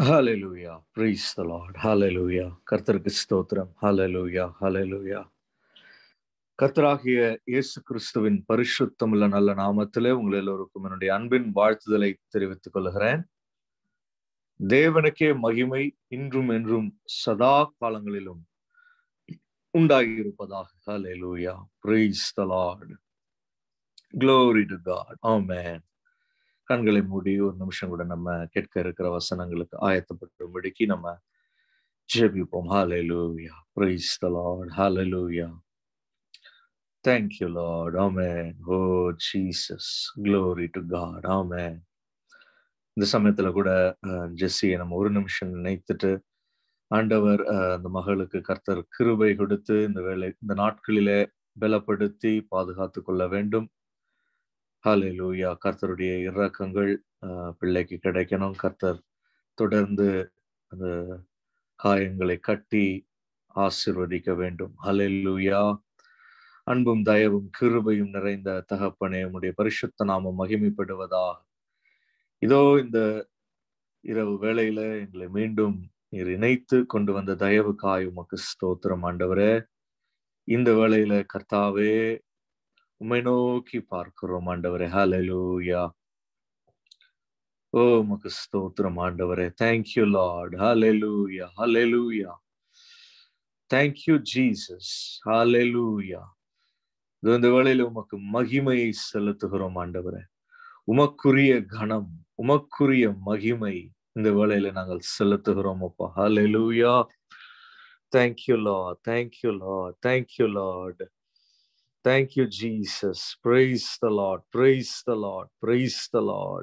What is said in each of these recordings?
Hallelujah praise the lord hallelujah கர்த்தருக்கு ஸ்தோத்திரம் hallelujah hallelujah கர்த்தராகிய இயேசு கிறிஸ்துவின் பரிசுத்தமுள்ள நல்ல நாமத்திலே உங்கள் எல்லோருக்கும் என்னுடைய அன்பின் வாழ்த்துதலை தெரிவித்துக் கொள்கிறேன் தேவனுக்கே மகிமை இன்றும் என்றும் சதா காலங்களிலும் உண்டாகியிருப்பதாக ஹalleluya praise the lord glory to god amen கண்களை மூடி ஒரு நிமிஷம் கூட நம்ம கேட்க இருக்கிற வசனங்களுக்கு ஆயத்தப்பட்டும்படிக்கு நம்ம ஜெபிப்போம் ஹalleluya praise the lord hallelujah thank you lord amen oh jesus glory to god amen இந்த சமயத்துல கூட ஜெஸ்ஸியை நம்ம ஒரு நிமிஷம் நினைத்துட்டு ஆண்டவர் அந்த மகளுக்கு கர்த்தர் கிருபை கொடுத்து இந்த வேலை இந்த நாட்களிலே பலப்படுத்தி பாதுகாத்து கொள்ள வேண்டும் ஹalleluya கர்த்தருடைய இரக்கங்கள் பிள்ளைக்கு கிடைக்கணும் கர்த்தர் தொடர்ந்து அந்த காயங்களை கட்டி ஆசிர்வதிக்க வேண்டும் ஹalleluya அன்பும் தயவும் கிருபையும் நிறைந்த தகப்பனே உடைய பரிசுத்த நாமம் மகிமைப்படுவதா இதோ இந்த இரவு வேளையில எங்களை மீண்டும் நீர் இணைத்து கொண்டு வந்த தயவு காய் உமக்கு ஸ்தோத்திரம் ஆண்டவரே இந்த வேளையில கர்த்தாவே உம்மை நோக்கி பார்க்கிறோம் ஆண்டவரே ஹalleluya ஓ உமக்கு ஸ்தோத்திரம் ஆண்டவரே thank you lord hallelujah hallelujah thank you jesus hallelujah இந்த வேளையில உமக்கு மகிமையை செலுத்துகிறோம் ஆண்டவரே உமக்குரிய கணம் உமக்குரிய மகிமை இந்த வேளையில நாங்கள் செலுத்துகிறோம் அப்பா ஹalleluya thank you lord thank you lord thank you lord Thank you, Jesus. Praise the Lord. Praise the Lord. Praise the Lord.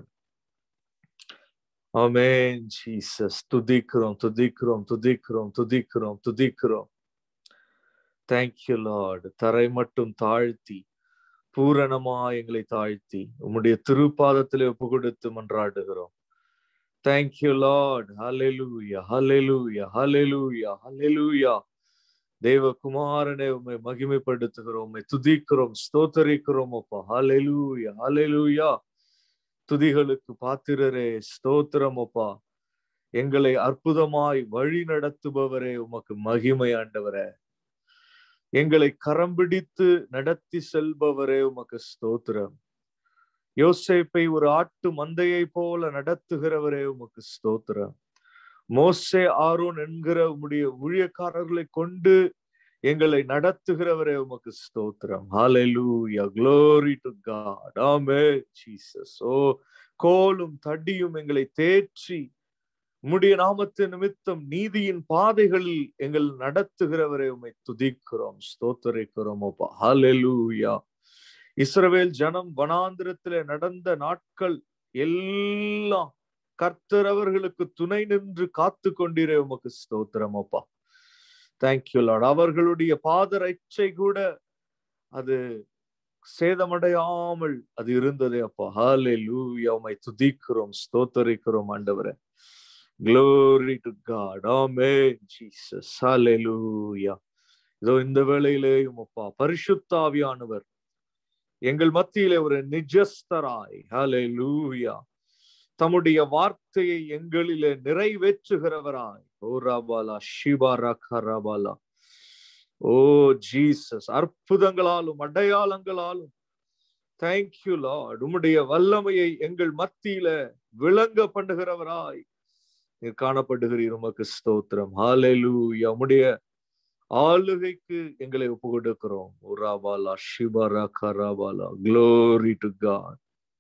Amen, Jesus. துதிக்கிறோம் துதிக்கிறோம் துதிக்கிறோம் துதிக்கிறோம் துதிக்கிறோம் தேங்க்யூ லார்ட் தரை மட்டும் தாழ்த்தி பூரணமா எங்களை தாழ்த்தி உம்முடைய திருப்பாதத்திலே ஒப்பு கொடுத்து மன்றாடுகிறோம் தேங்க்யூ லார்ட் ஹalleluya ஹalleluya ஹalleluya ஹalleluya தேவகுமாரனே உண்மை மகிமைப்படுத்துகிறோம் உண்மை துதிக்கிறோம் ஸ்தோத்தரிக்கிறோம் அப்பா ஹalleluya ஹalleluya துதிகளுக்கு பாத்திரரே ஸ்தோத்திரம் அப்பா எங்களை அற்புதமாய் வழி நடத்துபவரே உமக்கு மகிமை ஆண்டவரே எங்களை கரம் பிடித்து நடத்தி செல்பவரே உமக்கு ஸ்தோத்திரம் யோசேப்பை ஒரு ஆட்டு மந்தையை போல நடத்துகிறவரே உமக்கு ஸ்தோத்திரம் மோசே ஆரோன் என்கிற உம்முடைய ஊழியக்காரர்களை கொண்டு எங்களை நடத்துகிறவரே உமக்கு ஸ்தோத்திரம் ஹalleluya glory to god amen jesus ஓ கோலும் தடியும் எங்களை தேற்றி உம்முடைய நாமத்து நிமித்தம் நீதியின் பாதைகளில் எங்கள் நடத்துகிறவரை உம்மை துதிக்கிறோம் ஸ்தோத்தரிக்கிறோம் அப்பா ஹalleluya இஸ்ரவேல் ஜனம் வனாந்திரத்திலே நடந்த நாட்கள் எல்லாம் கர்த்தர் அவர்களுக்கு துணை நின்று காத்து கொண்டிரே உமக்கு ஸ்தோத்திரம் அப்பா தேங்க்யூ லார்ட் அவர்களுடைய பாதரட்சை கூட அது சேதமடையாமல் அது இருந்ததே அப்பா ஹாலே லூயா உமை துதிக்கிறோம் ஸ்தோத்தரிக்கிறோம் ஆண்டவரே glory to God amen Jesus hallelujah இதோ இந்த வேளையிலேயும் அப்பா பரிசுத்தாவியானவர் எங்கள் மத்தியிலே ஒரு நிஜஸ்தராய் ஹalleluya தம்முடைய வார்த்தையை எங்களிலே நிறைவேற்றுகிறவராய் ஓ ரபாலா ஷிபாரா கரபாலா ஓ ஜீசஸ் அற்புதங்களாலும் அடையாளங்களாலும் தேங்க்யூ லார்ட் உம்முடைய வல்லமையை எங்கள் மத்தியில விளங்க பண்ணுகிறவராய் நீர் காணப்படுகிறீர் உமக்கு ஸ்தோத்திரம் ஹalleluya உம்முடைய ஆளுகைக்கு எங்களை ஒப்பு கொடுக்கிறோம் உராபாலா ஷிபரா கராபாலா glory to God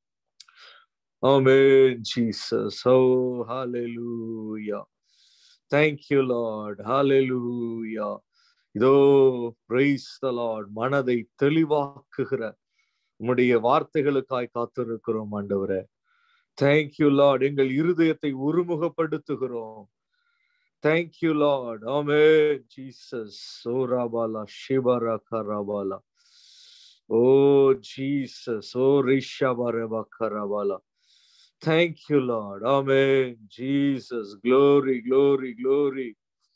Amen, Jesus. Oh, hallelujah. Thank you, Lord. Hallelujah. இதோ பிரைஸ் த லார்ட் மனதை தெளிவாக்குகிற உம்முடைய வார்த்தைகளுக்காய் காத்திருக்கிறோம் ஆண்டவரே தேங்க்யூ லார்ட் எங்கள் இருதயத்தை ஒருமுகப்படுத்துகிறோம் thank you Lord amen Jesus oh ராபாலா சிவரா கராபாலா ஓ ஜீசஸ் ஓ ரிஷபரபா கராபாலா Thank you, Lord. Amen. Jesus. Glory, glory, glory.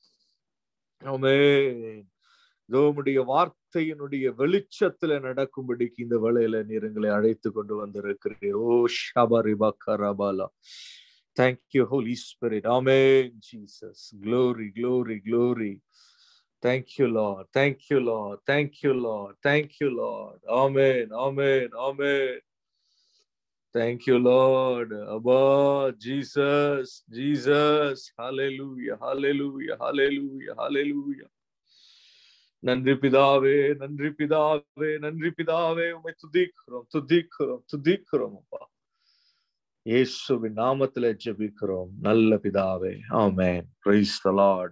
Amen. உம்முடைய வார்த்தையினுடைய வெளிச்சத்துல நடக்கும்படிக்கு இந்த வேளையில நீர் எங்களை அழைத்து கொண்டு வந்திருக்கிறீர் ஓ ஷபரிபா கரபாலா Thank you, Holy Spirit. Amen, Jesus. Glory, glory, glory. Thank you, Lord. Thank you, Lord. Thank you, Lord. Thank you, Lord. Amen. Amen. Amen. Thank you, Lord. Abba, Jesus, Jesus. Hallelujah. Hallelujah. Hallelujah. Hallelujah. நன்றி பிதாவே நன்றி பிதாவே நன்றி பிதாவே உமை துதிக்கிறோம் துதிக்கிறோம் துதிக்கிறோம் அப்பா இயேசுவின் நாமத்துல ஜெபிக்கிறோம் நல்ல பிதாவே amen praise the Lord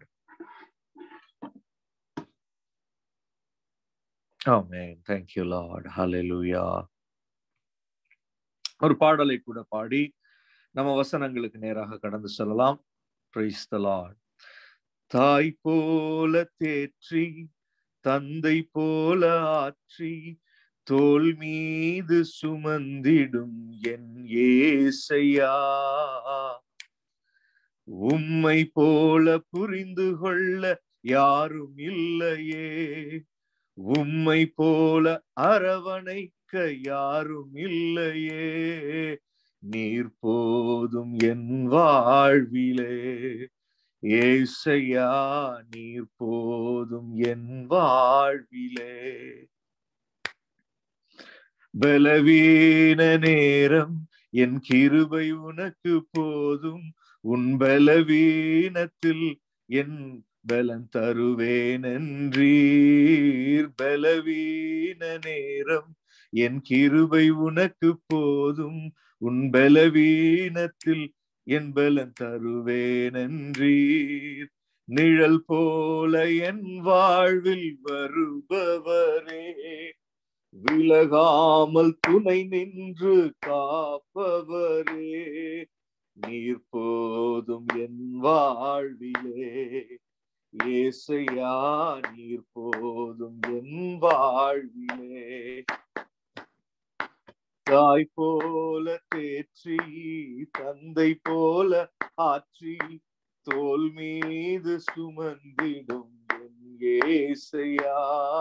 amen thank you Lord hallelujah ஒரு பாடலை கூட பாடி நம்ம வசனங்களுக்கு நேராக கடந்து செல்லலாம் பிரைஸ் தி லார்ட் தாய் போல தேற்றி தந்தை போல ஆற்றி தோல் மீது சுமந்திடும் என் ஏசையா உம்மை போல புரிந்து கொள்ள யாரும் இல்லையே உம்மை போல அரவணைக்க யாரும் இல்லையே நீர் போதும் என் வாழ்விலே ஏசையா நீர் போதும் என் வாழ்விலே பலவீன நேரம் என் கிருபை உனக்கு போதும் உன் பலவீனத்தில் என் பலன் தருவேன் என்றீர் பலவீன நேரம் என் கிருபை உனக்கு போதும் உன் பலவீனத்தில் என் பலன் தருவேன் என்றீர் நிழல் போல என் வாழ்வில் வருபவரே விலகாமல் துணை நின்று காப்பவரே நீர் போதும் என் வாழ்விலே ஏசையா நீர் போதும் என் வாழ்விலே தாய் போல தேற்றி தந்தை போல ஆற்றி தோல் மீது சுமந்திடும் என் ஏசையா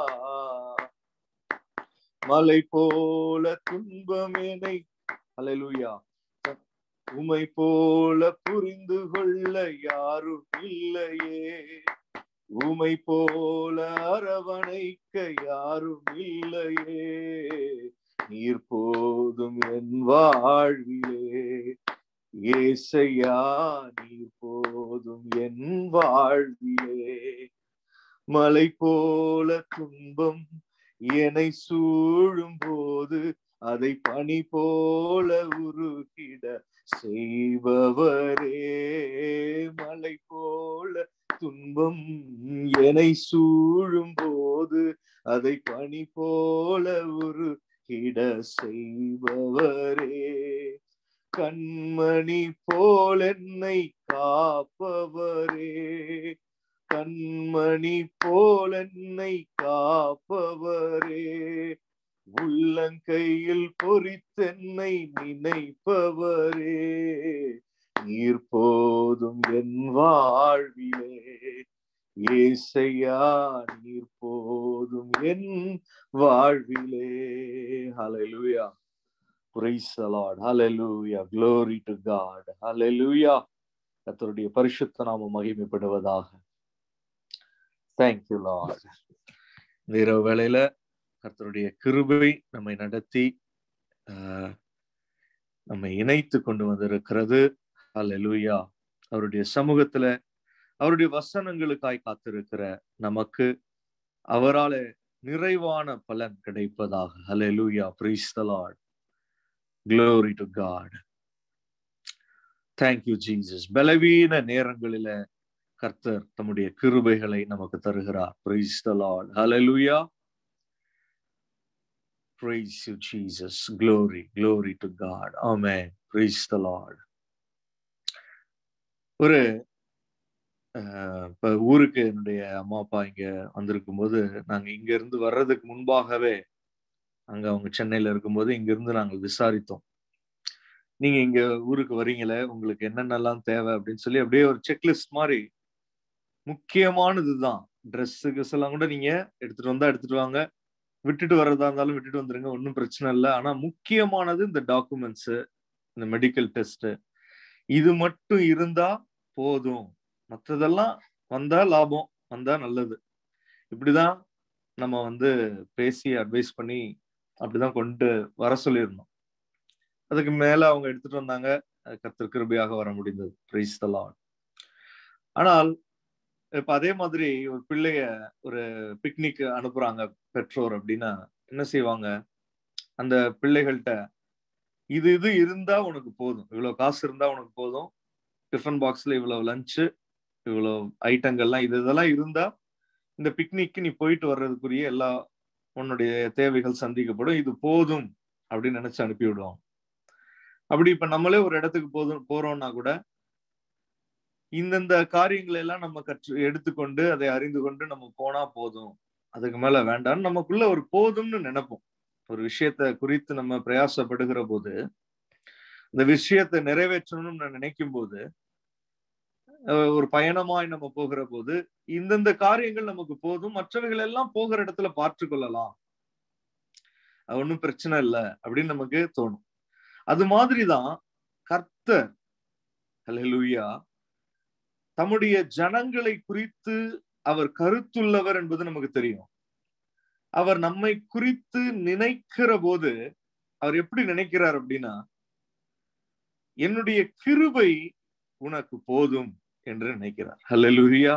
மலை போல துன்பமேனை அலைலுயா உமை போல புரிந்து கொள்ள யாரும் இல்லையே உமை போல அரவணைக்க யாரும் இல்லையே நீர் போதும் என் வாழ்விலே ஏசையா நீர் போதும் என் வாழ்விலே மலை போல துன்பம் என்னை சூழும் போது அதை பனி போல உருகிட செய்பவரே மலை போல துன்பம் என்னை சூழும் போது அதை பனி போல உருகிட செய்பவரே கண்மணி போல் என்னை காப்பவரே கண்மணி போல் என்னை காப்பவரே உள்ளங்கையில் பொறித்தென்னை நினைப்பவரே நீர் போதும் என் வாழ்விலே ஏசையா நீர் போதும் என் வாழ்விலே ஹalleluya praise the lord hallelujah glory to god hallelujah கர்த்தருடைய பரிசுத்த நாமம் மகிமைப்படுவதாக thank you lord இந்த இரவு வேளையில கர்த்தருடைய கிருபை நம்மை நடத்தி நம்மை இணைத்து கொண்டு வந்திருக்கிறது அல்லூயா அவருடைய சமூகத்துல அவருடைய வசனங்களுக்காய் காத்திருக்கிற நமக்கு அவரால நிறைவான பலன் கிடைப்பதாக hallelujah praise the Lord glory to God thank you Jesus பலவீன நேரங்களில கர்த்தர் தம்முடைய கிருபைகளை நமக்கு தருகிறார் praise the Lord hallelujah Praise you, Jesus. Glory, glory to God. Amen. Praise the Lord. ஒரு இப்ப ஊருக்கு என்னுடைய அம்மா அப்பா இங்க வந்திருக்கும் போது நாங்க இங்க இருந்து வர்றதுக்கு முன்பாகவே அங்க அவங்க சென்னையில இருக்கும்போது இங்க இருந்து நாங்கள் விசாரித்தோம் நீங்க இங்க ஊருக்கு வரீங்களே உங்களுக்கு என்னென்னலாம் தேவை அப்படின்னு சொல்லி அப்படியே ஒரு செக்லிஸ்ட் மாதிரி முக்கியமானதுதான் ட்ரெஸ்ஸு கிஸ் எல்லாம் கூட நீங்க எடுத்துட்டு வந்தா எடுத்துட்டு வாங்க விட்டுட்டு வர்றதா இருந்தாலும் விட்டுட்டு வந்துருங்க ஒன்றும் பிரச்சனை இல்லை ஆனா முக்கியமானது இந்த டாக்குமெண்ட்ஸ் இந்த மெடிக்கல் டெஸ்ட் இது மட்டும் இருந்தா போதும் மற்றதெல்லாம் வந்தா லாபம் வந்தா நல்லது இப்படிதான் நம்ம வந்து பேசி அட்வைஸ் பண்ணி அப்படிதான் கொண்டு வர சொல்லியிருந்தோம் அதுக்கு மேல அவங்க எடுத்துட்டு வந்தாங்க கர்த்தர் கிருபையாக வர முடிந்தது பிரைஸ் த லார்ட் ஆனால் இப்ப அதே மாதிரி ஒரு பிள்ளைய ஒரு பிக்னிக் அனுப்புறாங்க பெற்றோர் அப்படின்னா என்ன செய்வாங்க அந்த பிள்ளைகள்கிட்ட இது இது இருந்தா உனக்கு போதும் இவ்வளவு காசு இருந்தா உனக்கு போதும் டிஃபன் பாக்ஸ்ல இவ்வளவு லஞ்சு இவ்வளவு ஐட்டங்கள்லாம் இது இதெல்லாம் இருந்தா இந்த பிக்னிக்கு நீ போயிட்டு வர்றதுக்குரிய எல்லா உன்னுடைய தேவைகள் சந்திக்கப்படும் இது போதும் அப்படின்னு நினைச்சு அனுப்பி விடுவோம் அப்படி இப்ப நம்மளே ஒரு இடத்துக்கு போதும் போறோம்னா கூட இந்தந்த காரியங்களை எல்லாம் நம்ம கற்று எடுத்துக்கொண்டு அதை அறிந்து கொண்டு நம்ம போனா போதும் அதுக்கு மேல வேண்டாம்னு நமக்குள்ள ஒரு போதும்னு நினைப்போம் ஒரு விஷயத்த குறித்து நம்ம பிரயாசப்படுகிற போது இந்த விஷயத்தை நிறைவேற்றணும்னு நினைக்கும் போது ஒரு பயணமாய் நம்ம போகிற போது இந்தந்த காரியங்கள் நமக்கு போதும் மற்றவைகள் எல்லாம் போகிற இடத்துல பார்த்து கொள்ளலாம் அது ஒன்றும் பிரச்சனை இல்லை அப்படின்னு நமக்கு தோணும் அது மாதிரிதான் கர்த்தர் ஹலெலுயா தம்முடைய ஜனங்களை குறித்து அவர் கருத்துள்ளவர் என்பது நமக்கு தெரியும் அவர் நம்மை குறித்து நினைக்கிற போது அவர் எப்படி நினைக்கிறார் அப்படின்னா என்னுடைய கிருபை உனக்கு போதும் என்று நினைக்கிறார் ஹலெலுயா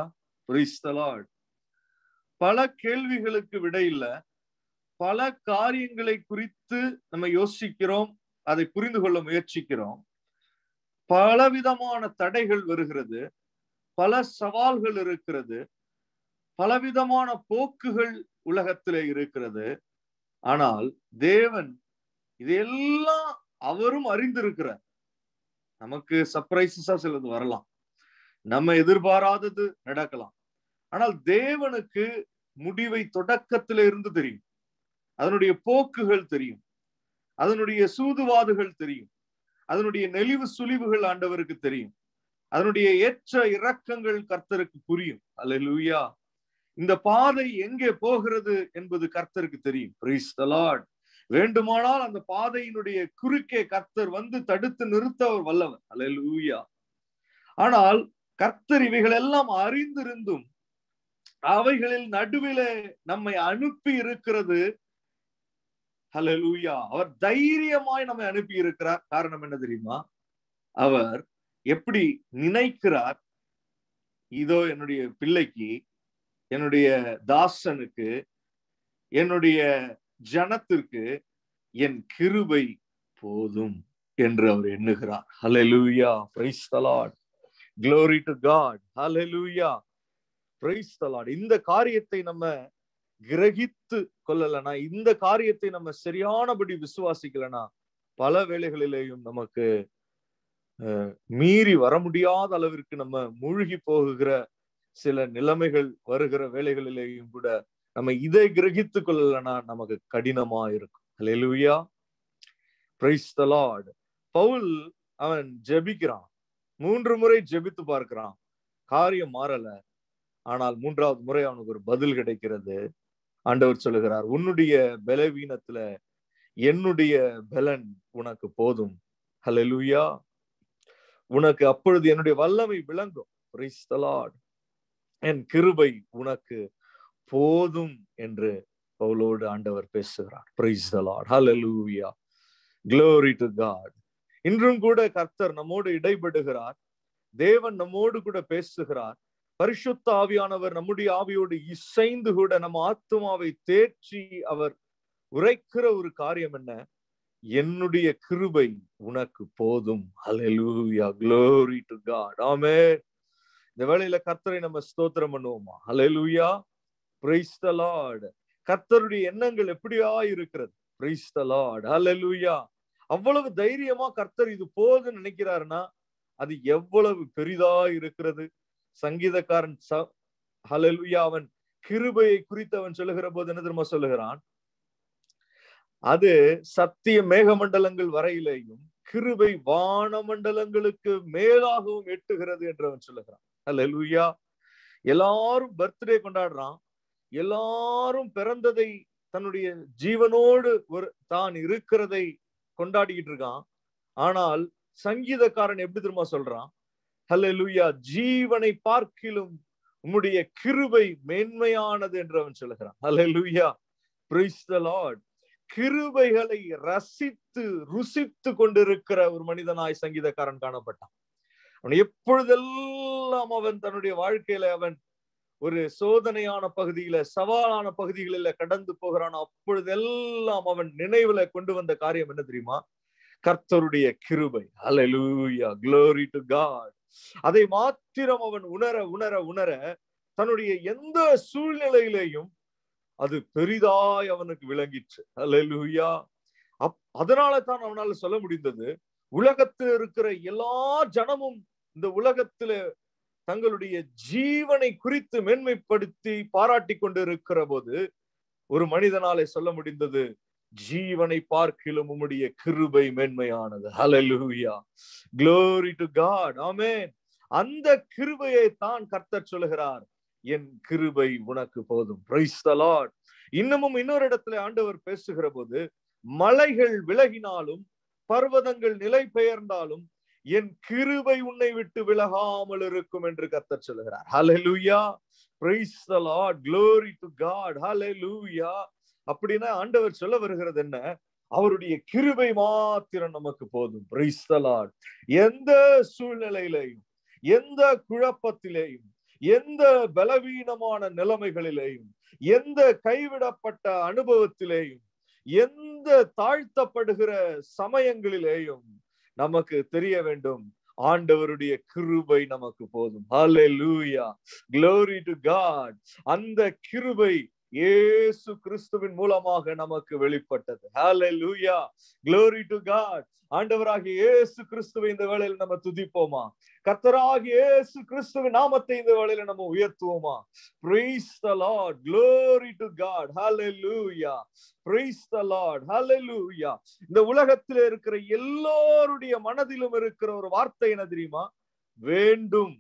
பல கேள்விகளுக்கு விட இல்ல பல காரியங்களை குறித்து நம்ம யோசிக்கிறோம் அதை புரிந்து கொள்ள முயற்சிக்கிறோம் பலவிதமான தடைகள் வருகிறது பல சவால்கள் இருக்கிறது பலவிதமான போக்குகள் உலகத்திலே இருக்கிறது ஆனால் தேவன் இதையெல்லாம் அவரும் அறிந்திருக்கிறார் நமக்கு சர்ப்ரைசஸா சிலது வரலாம் நம்ம எதிர்பாராதது நடக்கலாம் ஆனால் தேவனுக்கு முடிவை தொடக்கத்தில இருந்து தெரியும் அதனுடைய போக்குகள் தெரியும் அதனுடைய சூதுவாதுகள் தெரியும் அதனுடைய நெளிவு சுழிவுகள் ஆண்டவருக்கு தெரியும் அதனுடைய ஏற்ற இறக்கங்கள் கர்த்தருக்கு புரியும் அல்ல லூயா இந்த பாதை எங்கே போகிறது என்பது கர்த்தருக்கு தெரியும் பிரைஸ் த லார்ட் வேண்டுமானால் அந்த பாதையினுடைய குறுக்கே கர்த்தர் வந்து தடுத்து நிறுத்த அவர் வல்லவர் அல்ல லூயா ஆனால் கர்த்தர் இவைகள் எல்லாம் அறிந்திருந்தும் அவைகளில் நடுவிலே நம்மை அனுப்பி இருக்கிறது ஹலலூயா அவர் தைரியமாய் நம்மை அனுப்பி இருக்கிறார் காரணம் என்ன தெரியுமா அவர் எப்படி நினைக்கிறார் இதோ என்னுடைய பிள்ளைக்கு என்னுடைய தாசனுக்கு என்னுடைய ஜனத்திற்கு என் கிருபை போதும் என்று அவர் எண்ணுகிறார் hallelujah praise the Lord glory to God hallelujah praise the Lord இந்த காரியத்தை நம்ம கிரகித்து கொள்ளலனா இந்த காரியத்தை நம்ம சரியானபடி விசுவாசிக்கலனா பல வேளைகளிலேயும் நமக்கு மீறி வர முடியாத அளவிற்கு நம்ம மூழ்கி போகுகிற சில நிலைமைகள் வருகிற வேலைகளிலேயும் கூட நம்ம இதை கிரகித்து கொள்ளலனா நமக்கு கடினமா இருக்கும் hallelujah praise the Lord Paul அவன் ஜெபிக்கிறான் மூன்று முறை ஜெபித்து பார்க்கிறான் காரியம் மாறல ஆனால் மூன்றாவது முறை அவனுக்கு ஒரு பதில் கிடைக்கிறது ஆண்டவர் சொல்லுகிறார் உன்னுடைய பலவீனத்துல என்னுடைய பலன் உனக்கு போதும் ஹலெலுயா உனக்கு அப்பொழுது என்னுடைய வல்லமை விளங்கும் என் கிருபை உனக்கு போதும் என்று பவுலோடு ஆண்டவர் பேசுகிறார் praise the Lord hallelujah glory to god இன்றும் கூட கர்த்தர் நம்மோடு இடைபடுகிறார் தேவன் நம்மோடு கூட பேசுகிறார் பரிசுத்த ஆவியானவர் நம்முடைய ஆவியோடு இசைந்து கூட நம்ம ஆத்மாவை தேற்றி அவர் உரைக்கிற ஒரு காரியம் என்ன என்னுடைய கிருபை உனக்கு போதும் ஹalleluya glory to god ஆமென் இந்த வேளையில கர்த்தரை நம்ம ஸ்தோத்திரம் பண்ணுவோமா ஹalleluya praise the lord கர்த்தருடைய எண்ணங்கள் எப்படியா இருக்கிறது praise the lord hallelujah அவ்வளவு தைரியமா கர்த்தர் இது போதுன்னு நினைக்கிறாருன்னா அது எவ்வளவு பெரிதா இருக்கிறது சங்கீதக்காரன் ஹலலுயா அவன் கிருபையை குறித்து அவன் சொல்லுகிற போது என்ன தெரியுமா சொல்லுகிறான் அது சத்திய மேகமண்டலங்கள் வரையிலேயும் கிருபை வானமண்டலங்களுக்கு மேலாகவும் எட்டுகிறது என்று அவன் சொல்லுகிறான் ஹலலுயா எல்லாரும் பர்த்டே கொண்டாடுறான் எல்லாரும் பிறந்ததை தன்னுடைய ஜீவனோடு ஒரு தான் இருக்கிறதை கொண்டாடிக்கிட்டு இருக்கான் ஆனால் சங்கீதக்காரன் எப்படி தெரியுமா சொல்றான் ஹalleluya ஜீவனை பார்க்கிலும் உம்முடைய கிருபை மேன்மையானது என்று அவன் சொல்லுகிறான் ஹalleluya praise the lord கிருபைகளை ரசித்து ருசித்து கொண்டிருக்கிற ஒரு மனிதனாய் சங்கீதக்காரன் காணப்பட்டான் அவன் எப்பொழுதெல்லாம் அவன் தன்னுடைய வாழ்க்கையில அவன் ஒரு சோதனையான பகுதியில சவாலான பகுதிகளில கடந்து போகிறான் அப்பொழுதெல்லாம் அவன் நினைவுல கொண்டு வந்த காரியம் என்ன தெரியுமா கர்த்தருடைய கிருபை ஹalleluya glory to god அதை மாத்திரம் அவன் உணர உணர உணர தன்னுடைய எந்த சூழ்நிலையிலேயும் அது பெரிதாய் அவனுக்கு விளங்கிற்று ஹalleluya அப் அதனால தான் அவனால சொல்ல முடிந்தது உலகத்தில் இருக்கிற எல்லா ஜனமும் இந்த உலகத்துல தங்களுடைய ஜீவனை குறித்து மேன்மைப்படுத்தி பாராட்டி கொண்டு இருக்கிற போது ஒரு மனிதனாலே சொல்ல முடிந்தது ஜீவனை பார்க்கிலும் உம்முடைய கிருபை மேன்மையானது ஹalleluya glory to god ஆமென் அந்த கிருபையை தான் கர்த்தர் சொல்லுகிறார் என் கிருபை உனக்கு போதும் பிரைஸ் த லார்ட் இன்னமும் இன்னொரு இடத்துல ஆண்டவர் பேசுகிற போது மலைகள் விலகினாலும் பர்வதங்கள் நிலை பெயர்ந்தாலும் என் கிருபை உன்னை விட்டு விலகாமல் இருக்கும் என்று கர்த்தர் சொல்லுகிறார் ஹalleluya praise the lord glory to god hallelujah அப்படின்னா ஆண்டவர் சொல்ல வருகிறது என்ன அவருடைய கிருபை மாத்திரம் நமக்கு போதும் praise the lord எந்த சூழ்நிலையிலையும் எந்த குழப்பத்திலேயும் எந்த பலவீனமான நிலைமைகளிலேயும் எந்த கைவிடப்பட்ட அனுபவத்திலேயும் எந்த தாழ்த்தப்படுகிற சமயங்களிலேயும் நமக்கு தெரிய வேண்டும் ஆண்டவருடைய கிருபை நமக்கு போதும் ஹalleluya glory to god அந்த கிருபை இயேசு கிறிஸ்துவின் மூலமாக நமக்கு வெளிப்பட்டது ஹalleluya glory to god ஆண்டவராகிய இயேசு கிறிஸ்துவை இந்த வேளையில் நம்ம துதிப்போமா கர்த்தராகிய இயேசு கிறிஸ்துவின் நாமத்தை இந்த வேளையில நம்ம உயர்த்துவோமா praise the lord glory to god hallelujah praise the lord hallelujah இந்த உலகத்தில் இருக்கிற எல்லோருடைய மனதிலும் இருக்கிற ஒரு வார்த்தை என்ன தெரியுமா வேண்டும்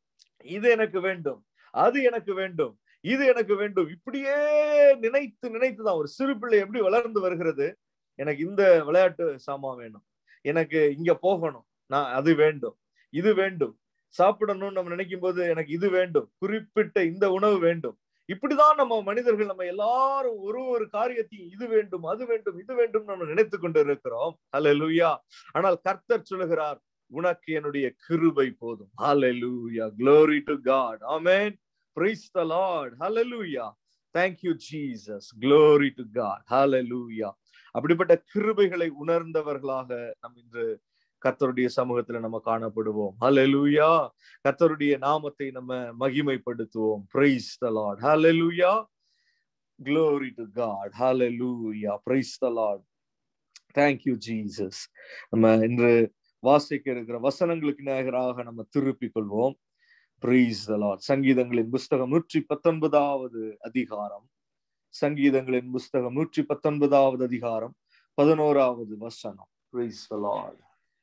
இது எனக்கு வேண்டும் அது எனக்கு வேண்டும் இது எனக்கு வேண்டும் இப்படியே நினைத்து நினைத்துதான் ஒரு சிறு பிள்ளை எப்படி வளர்ந்து வருகிறது எனக்கு இந்த விளையாட்டு சாமான் வேணும் எனக்கு இங்க போகணும் நான் அது வேண்டும் இது வேண்டும் சாப்பிடணும்னு நம்ம நினைக்கும் போது எனக்கு இது வேண்டும் குறிப்பிட்ட இந்த உணவு வேண்டும் இப்படிதான் நம்ம மனிதர்கள் நம்ம எல்லாரும் ஒரு ஒரு காரியத்தையும் இது வேண்டும் அது வேண்டும் இது வேண்டும் நம்ம நினைத்து கொண்டு இருக்கிறோம் ஹalleluya ஆனால் கர்த்தர் சொல்லுகிறார் உனக்கு என்னுடைய கிருபை போதும் ஹalleluya glory to god amen praise the lord hallelujah thank you jesus glory to god hallelujah அப்படிப்பட்ட கிருபைகளை உணர்ந்தவர்களாக நம் இன்று கர்த்தருடைய சமூகத்துல நம்ம காணப்படுவோம் ஹalleluya கர்த்தருடைய நாமத்தை நம்ம மகிமைப்படுத்துவோம் praise the lord hallelujah glory to god hallelujah praise the lord thank you jesus நம்ம இன்று வாசிக்க இருக்கிற வசனங்களுக்கு நேராக நம்ம திருப்பிக் கொள்வோம் praise the lord சங்கீதங்களின் புஸ்தகம் நூற்றி பத்தொன்பதாவது அதிகாரம் சங்கீதங்களின் புஸ்தகம் நூற்றி பத்தொன்பதாவது அதிகாரம் பதினோராவது வசனம் praise the lord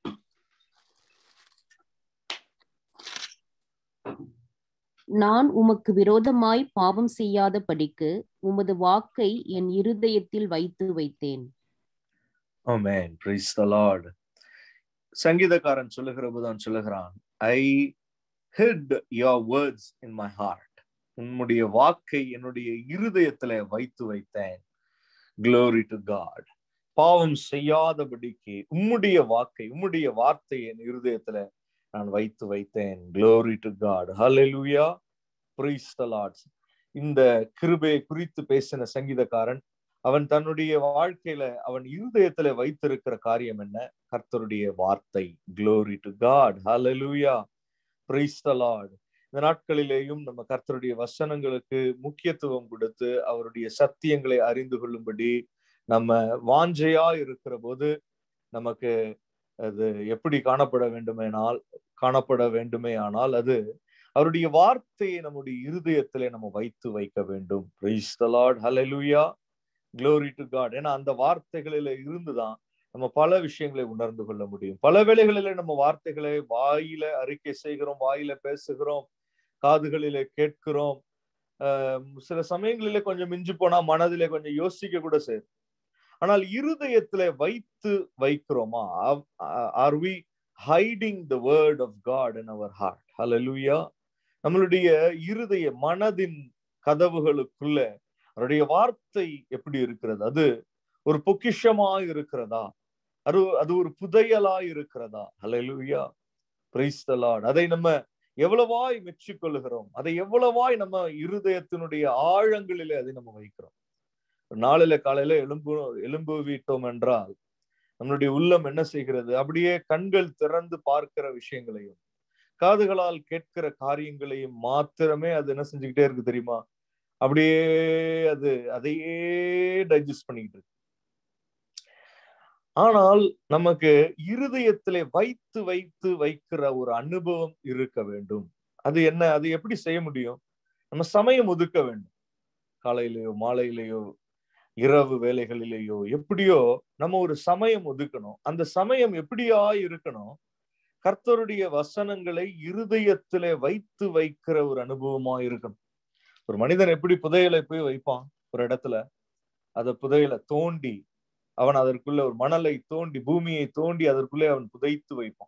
நான் உமக்கு விரோதமாய் பாவம் செய்யாத படிக்கு உமது வாக்கை என் இருதயத்தில் வைத்து வைத்தேன் Amen. Praise the Lord. சங்கீதக்காரன் சொல்லுகிற போதுதான் சொல்லுகிறான் ஐ hid your words in my heart உன்னுடைய வாக்கை என்னுடைய இருதயத்துல வைத்து வைத்தேன் glory to God பாவம் செய்யாதபடிக்கு உம்முடைய வாக்கை உம்முடைய வார்த்தை என் இருதயத்துல நான் வைத்து வைத்தேன் glory to God hallelujah praise the Lord இந்த கிருபையை குறித்து பேசின சங்கீதக்காரன் அவன் தன்னுடைய வாழ்க்கையில அவன் இருதயத்துல வைத்திருக்கிற காரியம் என்ன கர்த்தருடைய வார்த்தை glory to God hallelujah praise the Lord இந்த நாட்களிலேயும் நம்ம கர்த்தருடைய வசனங்களுக்கு முக்கியத்துவம் கொடுத்து அவருடைய சத்தியங்களை அறிந்து கொள்ளும்படி நம்ம வாஞ்சையா இருக்கிற போது நமக்கு அது எப்படி காணப்பட வேண்டுமேனால் காணப்பட வேண்டுமே ஆனால் அது அவருடைய வார்த்தையை நம்முடைய இருதயத்திலே நம்ம வைத்து வைக்க வேண்டும் praise the Lord hallelujah glory to God ஏன்னா அந்த வார்த்தைகளில இருந்துதான் நம்ம பல விஷயங்களை உணர்ந்து கொள்ள முடியும் பல வேளைகளில நம்ம வார்த்தைகளை வாயில அறிக்கை செய்கிறோம் வாயில பேசுகிறோம் காதுகளில கேட்கிறோம் ஆஹ் சில சமயங்களில கொஞ்சம் மிஞ்சி போனா மனதிலே கொஞ்சம் யோசிக்க கூட செய்யும் ஆனால் இருதயத்துல வைத்து வைக்கிறோமா are we hiding the word of God in our heart hallelujah நம்மளுடைய இருதய மனதின் கதவுகளுக்குள்ள அவருடைய வார்த்தை எப்படி இருக்கிறது அது ஒரு பொக்கிஷமா இருக்கிறதா அது அது ஒரு புதையலா இருக்கிறதா ஹalleluya பிரைஸ் த லார்ட் அதை நம்ம எவ்வளவாய் மெச்சிக்கொள்ளுகிறோம் அதை எவ்வளவாய் நம்ம இருதயத்தினுடைய ஆழங்களிலே அதை நம்ம வைக்கிறோம் நாளில காலையில எலும்பு எலும்பு வீட்டோம் என்றால் நம்மளுடைய உள்ளம் என்ன செய்கிறது அப்படியே கண்கள் திறந்து பார்க்கிற விஷயங்களையும் காதுகளால் கேட்கிற காரியங்களையும் மாத்திரமே அது என்ன செஞ்சுக்கிட்டே இருக்கு தெரியுமா அப்படியே அது அதையே டைஜஸ்ட் பண்ணிக்கிட்டு இருக்கு ஆனால் நமக்கு இருதயத்திலே வைத்து வைத்து வைக்கிற ஒரு அனுபவம் இருக்க வேண்டும் அது என்ன அது எப்படி செய்ய முடியும் நம்ம சமயம் ஒதுக்க வேண்டும் காலையிலேயோ மாலையிலேயோ இரவு வேலைகளிலேயோ எப்படியோ நம்ம ஒரு சமயம் ஒதுக்கணும் அந்த சமயம் எப்படியா இருக்கணும் கர்த்தருடைய வசனங்களை இருதயத்திலே வைத்து வைக்கிற ஒரு அனுபவமா இருக்கணும் ஒரு மனிதன் எப்படி புதையலை போய் வைப்பான் ஒரு இடத்துல அத புதையலை தோண்டி அவன் அதற்குள்ள ஒரு மணலை தோண்டி பூமியை தோண்டி அதற்குள்ளே அவன் புதைத்து வைப்பான்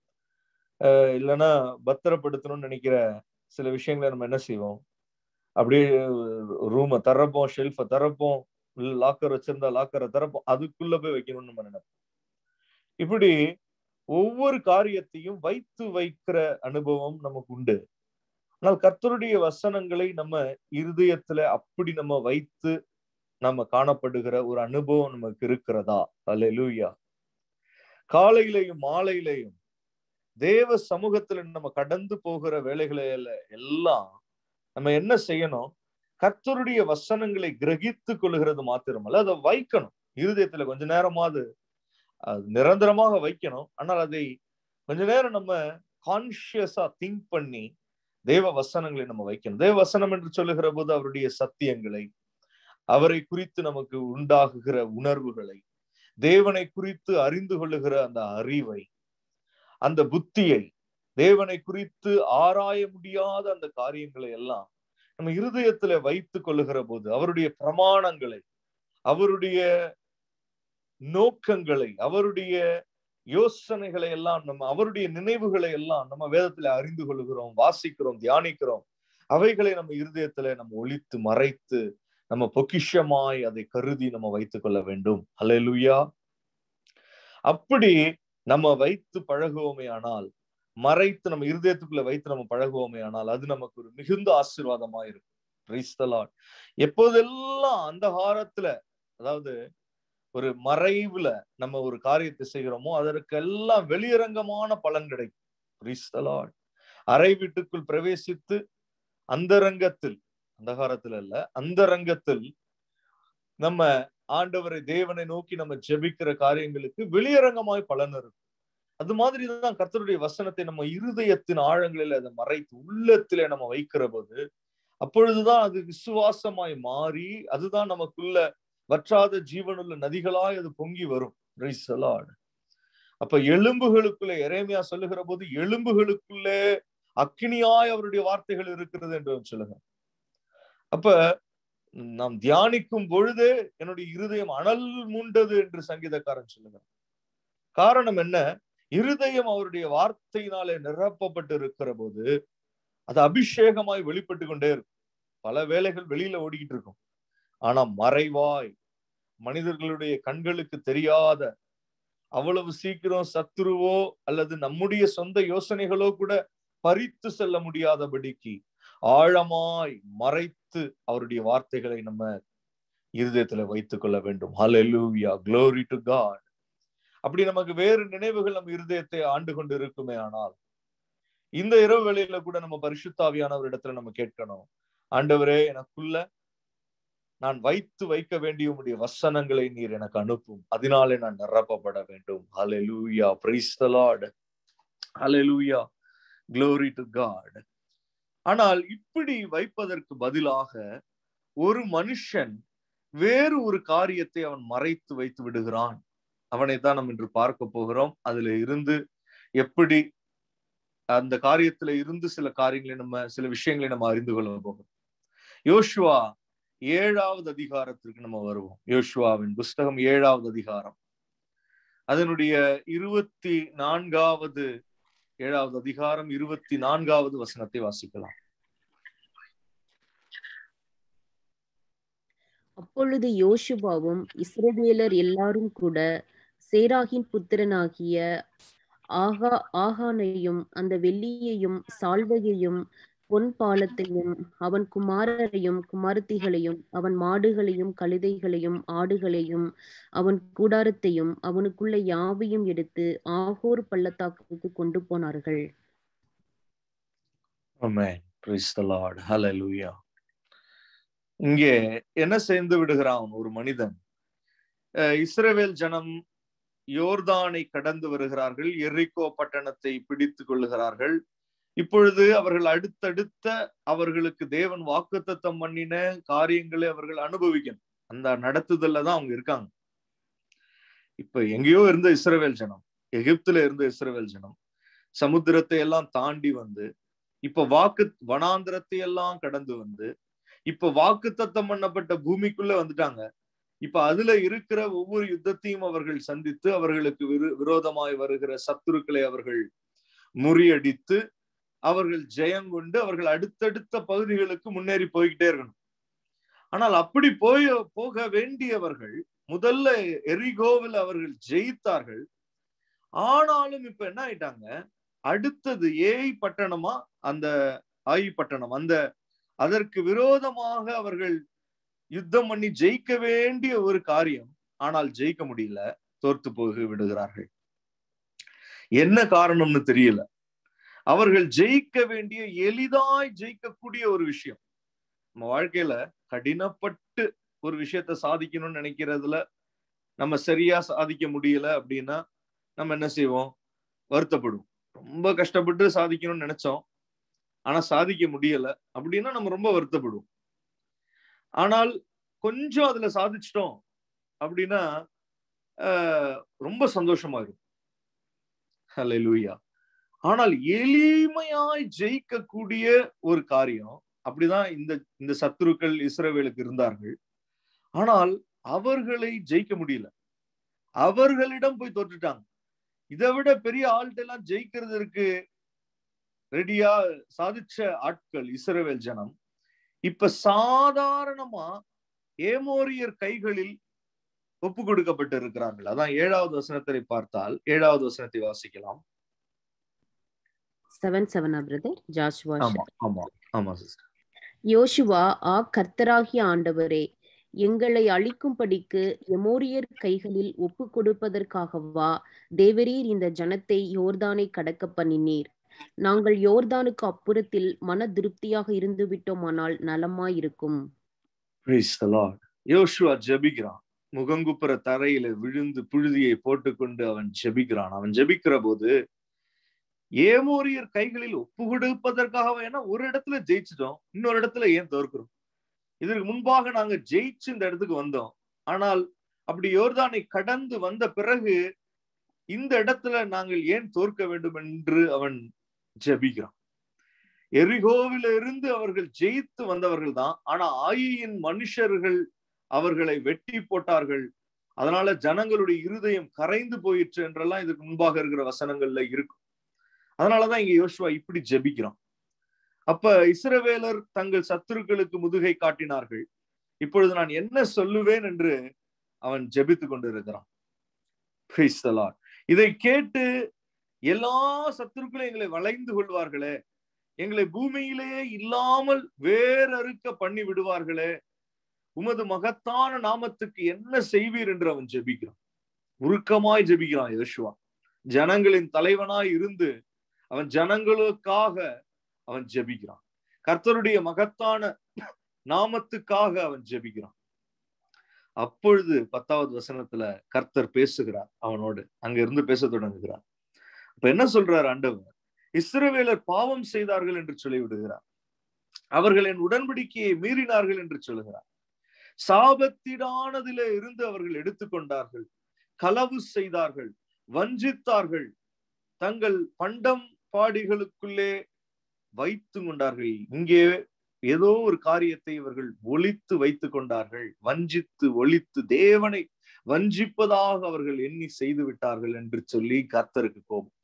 அஹ் இல்லைன்னா பத்திரப்படுத்தணும்னு நினைக்கிற சில விஷயங்களை நம்ம என்ன செய்வோம் அப்படியே ரூமை தரப்போம் ஷெல்ஃபை தரப்போம் லாக்கர் வச்சிருந்தா லாக்கரை திறப்போம் அதுக்குள்ள போய் வைக்கணும்னு நம்ம நினைப்போம் இப்படி ஒவ்வொரு காரியத்தையும் வைத்து வைக்கிற அனுபவம் நமக்கு உண்டு ஆனால் கர்த்தருடைய வசனங்களை நம்ம இருதயத்துல அப்படி நம்ம வைத்து நம்ம காணப்படுகிற ஒரு அனுபவம் நமக்கு இருக்கிறதா அல்லேலூயா காலையிலையும் மாலையிலையும் தேவ சமூகத்துல நம்ம கடந்து போகிற வேலைகளை எல்லாம் நம்ம என்ன செய்யணும் கர்த்தருடைய வசனங்களை கிரகித்து கொள்கிறது மாத்திரமல்ல அதை வைக்கணும் இருதயத்துல கொஞ்ச நேரமாவது அது நிரந்தரமாக வைக்கணும் ஆனால் அதை கொஞ்ச நேரம் நம்ம கான்சியஸா திங்க் பண்ணி தேவ வசனங்களை நம்ம வைக்கணும் தேவ வசனம் என்று சொல்லுகிற போது அவருடைய சத்தியங்களை அவரை குறித்து நமக்கு உண்டாகுகிற உணர்வுகளை தேவனை குறித்து அறிந்து கொள்ளுகிற அந்த அறிவை அந்த புத்தியை தேவனை குறித்து ஆராய முடியாத அந்த காரியங்களை எல்லாம் நம்ம இருதயத்துல வைத்து கொள்ளுகிற போது அவருடைய பிரமாணங்களை அவருடைய நோக்கங்களை அவருடைய யோசனைகளை எல்லாம் நம்ம அவருடைய நினைவுகளை எல்லாம் நம்ம வேதத்துல அறிந்து கொள்கிறோம் வாசிக்கிறோம் தியானிக்கிறோம் அவைகளை நம்ம இருதயத்துல நம்ம ஒழித்து மறைத்து நம்ம பொக்கிஷமாய் அதை கருதி நம்ம வைத்துக் கொள்ள வேண்டும் அல்லேலூயா அப்படி நம்ம வைத்து பழகுவோமே ஆனால் மறைத்து நம்ம இருதயத்துக்குள்ள வைத்து நம்ம பழகுவோமே ஆனால் அது நமக்கு ஒரு மிகுந்த ஆசீர்வாதமா இருக்கும் எப்போதெல்லாம் அந்த காலத்துல அதாவது ஒரு மறைவுல நம்ம ஒரு காரியத்தை செய்கிறோமோ அதற்கெல்லாம் வெளியரங்கமான பலன் கிடைக்கும் அறை வீட்டுக்குள் பிரவேசித்து அந்தரங்கத்தில் அந்தகாரத்தில் அல்ல அந்தரங்கத்தில் நம்ம ஆண்டவரை தேவனை நோக்கி நம்ம ஜெபிக்கிற காரியங்களுக்கு வெளியரங்கமாய் பலன் இருக்கும் அது மாதிரிதான் கர்த்தருடைய வசனத்தை நம்ம இருதயத்தின் ஆழங்களில் அதை மறைத்து உள்ளத்திலே நம்ம வைக்கிற போது அப்பொழுதுதான் அது விசுவாசமாய் மாறி அதுதான் நமக்குள்ள வற்றாத ஜீவனுள்ள நதிகளாய் அது பொங்கி வரும் அப்ப எலும்புகளுக்குள்ளே இறைமையா சொல்லுகிற போது எலும்புகளுக்குள்ளே அக்கினியாய் அவருடைய வார்த்தைகள் இருக்கிறது என்று சொல்லுகிறார் அப்ப நாம் தியானிக்கும் பொழுதே என்னுடைய இருதயம் அனல் மூண்டது என்று சங்கீதக்காரன் சொல்லுகிறார் காரணம் என்ன இருதயம் அவருடைய வார்த்தையினாலே நிரப்பப்பட்டு இருக்கிற போது அது அபிஷேகமாய் வெளிப்பட்டு கொண்டே இருக்கும் பல வேலைகள் வெளியில ஓடிக்கிட்டு இருக்கும் ஆனா மறைவாய் மனிதர்களுடைய கண்களுக்கு தெரியாத அவ்வளவு சீக்கிரம் சத்துருவோ அல்லது நம்முடைய சொந்த யோசனைகளோ கூட பறித்து செல்ல முடியாதபடிக்கு ஆழமாய் மறைத்து அவருடைய வார்த்தைகளை நம்ம இருதயத்துல வைத்துக் கொள்ள வேண்டும் ஹலெலூயா க்ளோரி டு காட் அப்படி நமக்கு வேறு நினைவுகள் நம்ம இருதயத்தை ஆண்டு கொண்டு இருக்குமே ஆனால் இந்த இரவு வேளையில கூட நம்ம பரிசுத்தாவியானவர் இடத்துல நம்ம கேட்கணும் ஆண்டவரே எனக்குள்ள நான் வைத்து வைக்க வேண்டிய உடைய வசனங்களை நீர் எனக்கு அனுப்பும் அதனாலே நான் நிரப்பப்பட வேண்டும் hallelujah praise the Lord hallelujah glory to God ஆனால் இப்படி வைப்பதற்கு பதிலாக ஒரு மனுஷன் வேறு ஒரு காரியத்தை அவன் மறைத்து வைத்து விடுகிறான் அவனை தான் நம்ம இன்று பார்க்க போகிறோம் அதுல இருந்து எப்படி அந்த காரியத்துல இருந்து சில காரியங்களை நம்ம சில விஷயங்களை நம்ம அறிந்து கொள்ள போகிறோம் யோசுவா ஏழாவது அதிகாரத்திற்கு நம்ம வருவோம் யோசுவாவின் புஸ்தகம் ஏழாவது அதிகாரம் அதனுடைய இருபத்தி நான்காவது ஏழாவது அதிகாரம் இருபத்தி நான்காவது வசனத்தை வாசிக்கலாம் அப்பொழுது யோசுவாவும் இஸ்ரவேலர் எல்லாரும் கூட சேராகின் புத்திரனாகிய ஆகா ஆகானையும் அந்த வெள்ளியையும் சால்வையையும் பொன் பாலத்தையும் அவன் குமாரரையும் குமாரத்திகளையும் அவன் மாடுகளையும் கழுதைகளையும் ஆடுகளையும் அவன் கூடாரத்தையும் அவனுக்குள்ள யாவையும் எடுத்து ஆகோர் பள்ளத்தாக்குக்கு கொண்டு போனார்கள் Amen. Praise the Lord. Hallelujah. இங்கே என்ன செய்து விடுகிறான் ஒரு மனிதன் அஹ் இஸ்ரவேல் ஜனம் யோர்தானை கடந்து வருகிறார்கள் எரிக்கோ பட்டணத்தை பிடித்து கொள்ளுகிறார்கள் இப்பொழுது அவர்கள் அடுத்தடுத்த அவர்களுக்கு தேவன் வாக்குத்தத்தம் பண்ணின காரியங்களை அவர்கள் அனுபவிக்கணும் அந்த நடத்துதல்ல தான் அவங்க இருக்காங்க இப்ப எங்கேயோ இருந்த இஸ்ரவேல் ஜனம் எகிப்துல இருந்த இஸ்ரவேல் ஜனம் சமுத்திரத்தை எல்லாம் தாண்டி வந்து இப்ப வாக்கு வனாந்திரத்தை எல்லாம் கடந்து வந்து இப்ப வாக்கு தத்தம் பண்ணப்பட்ட பூமிக்குள்ள வந்துட்டாங்க இப்ப அதுல இருக்கிற ஒவ்வொரு யுத்தத்தையும் அவர்கள் சந்தித்து அவர்களுக்கு விரு விரோதமாய் வருகிற சத்துருக்களை அவர்கள் முறியடித்து அவர்கள் ஜெயங்கொண்டு அவர்கள் அடுத்தடுத்த பகுதிகளுக்கு முன்னேறி போய்கிட்டே இருக்கணும் ஆனால் அப்படி போய் போக வேண்டியவர்கள் முதல்ல எரிகோவில் அவர்கள் ஜெயித்தார்கள் ஆனாலும் இப்ப என்ன ஆயிட்டாங்க அடுத்தது ஏய் பட்டணமா அந்த ஆயி பட்டணம் அந்த அதற்கு விரோதமாக அவர்கள் யுத்தம் பண்ணி ஜெயிக்க வேண்டிய ஒரு காரியம் ஆனால் ஜெயிக்க முடியல தோர்த்து போக விடுகிறார்கள் என்ன காரணம்னு தெரியல அவர்கள் ஜெயிக்க வேண்டிய எளிதாய் ஜெயிக்கக்கூடிய ஒரு விஷயம் நம்ம வாழ்க்கையில கடினப்பட்டு ஒரு விஷயத்த சாதிக்கணும்னு நினைக்கிறதுல நம்ம சரியா சாதிக்க முடியல அப்படின்னா நம்ம என்ன செய்வோம் வருத்தப்படுவோம் ரொம்ப கஷ்டப்பட்டு சாதிக்கணும்னு நினைச்சோம் ஆனா சாதிக்க முடியல அப்படின்னா நம்ம ரொம்ப வருத்தப்படுவோம் ஆனால் கொஞ்சம் அதுல சாதிச்சிட்டோம் அப்படின்னா ரொம்ப சந்தோஷமா இருக்கும் ஹலே லூயா ஆனால் எளிமையாய் ஜெயிக்கக்கூடிய ஒரு காரியம் அப்படிதான் இந்த இந்த சத்துருக்கள் இஸ்ரவேலுக்கு இருந்தார்கள் ஆனால் அவர்களை ஜெயிக்க முடியல அவர்களிடம் போய் தோற்றுட்டாங்க இதை விட பெரிய ஆள்கிட்ட எல்லாம் ஜெயிக்கிறதுக்கு ரெடியா சாதிச்ச ஆட்கள் இஸ்ரவேல் ஜனம் இப்ப சாதாரணமா ஏமோரியர் கைகளில் ஒப்பு கொடுக்கப்பட்டு இருக்கிறார்கள் அதான் ஏழாவது வசனத்தை பார்த்தால் ஏழாவது வசனத்தை வாசிக்கலாம் செவன் செவனா பிரதர் ஜாஷ்வா ஆமா ஆமா ஆமா சிஸ்டர் யோசுவா ஆ கர்த்தராகிய ஆண்டவரே எங்களை அழிக்கும்படிக்கு எமோரியர் கைகளில் ஒப்பு கொடுப்பதற்காகவா தேவரீர் இந்த ஜனத்தை யோர்தானை கடக்க பண்ணினீர் நாங்கள் யோர்தானுக்கு அப்புறத்தில் மன திருப்தியாக இருந்து விட்டோமானால் நலமாயிருக்கும் யோசுவா ஜபிக்கிறான் முகங்குப்புற தரையில விழுந்து புழுதியை போட்டுக்கொண்டு அவன் ஜெபிக்கிறான் அவன் ஜெபிக்கிற போது ஏமோரியர் கைகளில் ஒப்பு கொடுப்பதற்காக வேணா ஒரு இடத்துல ஜெயிச்சிட்டோம் இன்னொரு இடத்துல ஏன் தோற்கிறோம் இதற்கு முன்பாக நாங்க ஜெயிச்சு இந்த இடத்துக்கு வந்தோம் ஆனால் அப்படி யோர்தானை கடந்து வந்த பிறகு இந்த இடத்துல நாங்கள் ஏன் தோற்க வேண்டும் என்று அவன் ஜபிக்கிறான் எரிகோவில இருந்து அவர்கள் ஜெயித்து வந்தவர்கள் தான் ஆனா ஆயின் மனுஷர்கள் அவர்களை வெட்டி போட்டார்கள் அதனால ஜனங்களுடைய இருதயம் கரைந்து போயிற்று என்றெல்லாம் இதுக்கு முன்பாக இருக்கிற வசனங்கள்ல இருக்கும் அதனாலதான் இங்க யோசுவா இப்படி ஜெபிக்கிறான் அப்ப இஸ்ரவேலர் தங்கள் சத்துருக்களுக்கு முதுகை காட்டினார்கள் இப்பொழுது நான் என்ன சொல்லுவேன் என்று அவன் ஜெபித்து கொண்டு இருக்கிறான் இதை கேட்டு எல்லா சத்துருக்களும் எங்களை வளைந்து கொள்வார்களே எங்களை பூமியிலேயே இல்லாமல் வேறறுக்க பண்ணி விடுவார்களே உமது மகத்தான நாமத்துக்கு என்ன செய்வீர் என்று அவன் ஜெபிக்கிறான் உருக்கமாய் ஜெபிக்கிறான் யோசுவா ஜனங்களின் தலைவனாய் இருந்து அவன் ஜனங்களுக்காக அவன் ஜெபிக்கிறான் கர்த்தருடைய மகத்தான நாமத்துக்காக அவன் ஜெபிக்கிறான் அப்பொழுது பத்தாவது வசனத்துல கர்த்தர் பேசுகிறார் அவனோடு அங்க இருந்து பேச தொடங்குகிறார் இப்ப என்ன சொல்றார் ஆண்டவர் இஸ்ரவேலர் பாவம் செய்தார்கள் என்று சொல்லிவிடுகிறார் அவர்கள் என் உடன்படிக்கையை மீறினார்கள் என்று சொல்லுகிறார் சாபத்திடானதில இருந்து அவர்கள் எடுத்துக்கொண்டார்கள் களவு செய்தார்கள் வஞ்சித்தார்கள் தங்கள் பண்டம் பாடிகளுக்குள்ளே வைத்து கொண்டார்கள் இங்கே ஏதோ ஒரு காரியத்தை இவர்கள் ஒழித்து வைத்துக் கொண்டார்கள் வஞ்சித்து ஒழித்து தேவனை வஞ்சிப்பதாக அவர்கள் எண்ணி செய்து விட்டார்கள் என்று சொல்லி கர்த்தருக்கு கோபம்